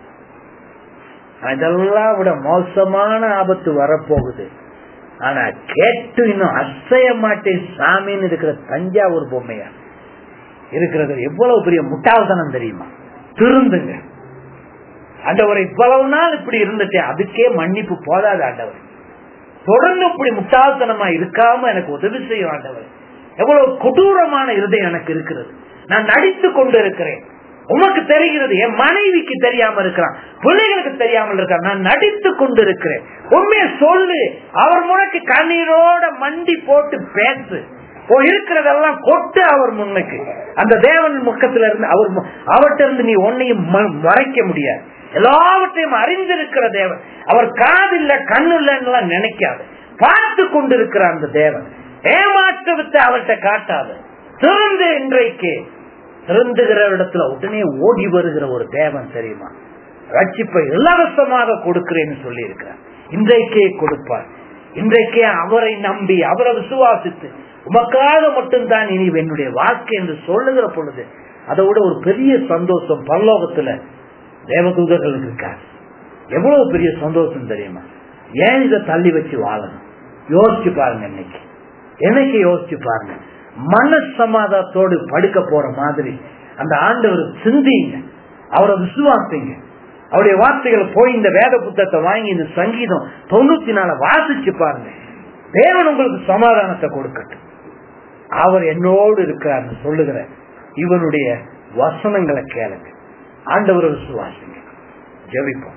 அதெல்லாம் விட மோசமான ஆபத்து வரப்போகுது ஆனா கேட்டு இன்னும் அசைய மாட்டேன் சாமின்னு இருக்கிற தஞ்சாவூர் பொம்மையா இருக்கிறது எவ்வளவு பெரிய முட்டாள்தனம் தெரியுமா திருந்துங்க ஆண்டவர் இவ்வளவு நாள் இப்படி இருந்துட்டேன் அதுக்கே மன்னிப்பு போதாது ஆண்டவர் தொடர்ந்து இப்படி முட்டாள்தனமா இருக்காம எனக்கு உதவி செய்யும் ஆண்டவர் எவ்வளவு கொடூரமான இருதயம் எனக்கு இருக்கிறது நான் நடித்து கொண்டு இருக்கிறேன் உமக்கு தெரிகிறது என் மனைவிக்கு தெரியாம இருக்கிறான் பிள்ளைகளுக்கு தெரியாமல் இருக்கான் நான் நடித்து கொண்டு இருக்கிறேன் உண்மையை சொல்லு அவர் முறைக்கு கண்ணீரோட மண்டி போட்டு பேசு ஓ இருக்கிறதெல்லாம் கொட்டு அவர் முன்னுக்கு அந்த தேவன் முக்கத்துல இருந்து அவர் மு- அவர்ட்ட இருந்து நீ ஒன்னையும் ம- மறைக்க முடியாது எல்லாவற்றையும் அறிந்திருக்கிற தேவன் அவர் காதில்ல கண்ணு இல்லைன்னு நினைக்காது பார்த்து கொண்டிருக்கிற அந்த தேவன் ஏமாற்ற விட்டு அவர்கிட்ட காட்டாது திறந்து இன்றைக்கு திறந்துகிற இடத்துல உடனே ஓடி வருகிற ஒரு தேவன் தெரியுமா ரட்சிப்பை இலவசமாக கொடுக்கிறேன்னு சொல்லி இருக்கிறார் இன்றைக்கே கொடுப்பார் இன்றைக்கே அவரை நம்பி அவரை விசுவாசித்து உமக்காக மட்டும்தான் இனி என்னுடைய வாழ்க்கை என்று சொல்லுகிற பொழுது அதை விட ஒரு பெரிய சந்தோஷம் பரலோகத்துல தேவதூதர்களுக்கு இருக்காது எவ்வளவு பெரிய சந்தோஷம் தெரியுமா ஏன் இதை தள்ளி வச்சு வாழணும் யோசிச்சு பாருங்க இன்னைக்கு என்னைக்கு யோசிச்சு பாருங்க மன சமாதானத்தோடு படுக்க போற மாதிரி அந்த ஆண்டவர் சிந்திங்க அவரை விசுவாசிங்க அவருடைய வார்த்தைகளை போய் இந்த வேத புத்தகத்தை வாங்கி இந்த சங்கீதம் தொண்ணூத்தி நாலு வாசிச்சு பாருங்க தேவன் உங்களுக்கு சமாதானத்தை கொடுக்கட்டும் அவர் என்னோடு இருக்கிறார்னு சொல்லுகிற இவனுடைய வசனங்களை கேளுங்க ஆண்டவரை விசுவாசிங்க ஜெபிப்போம்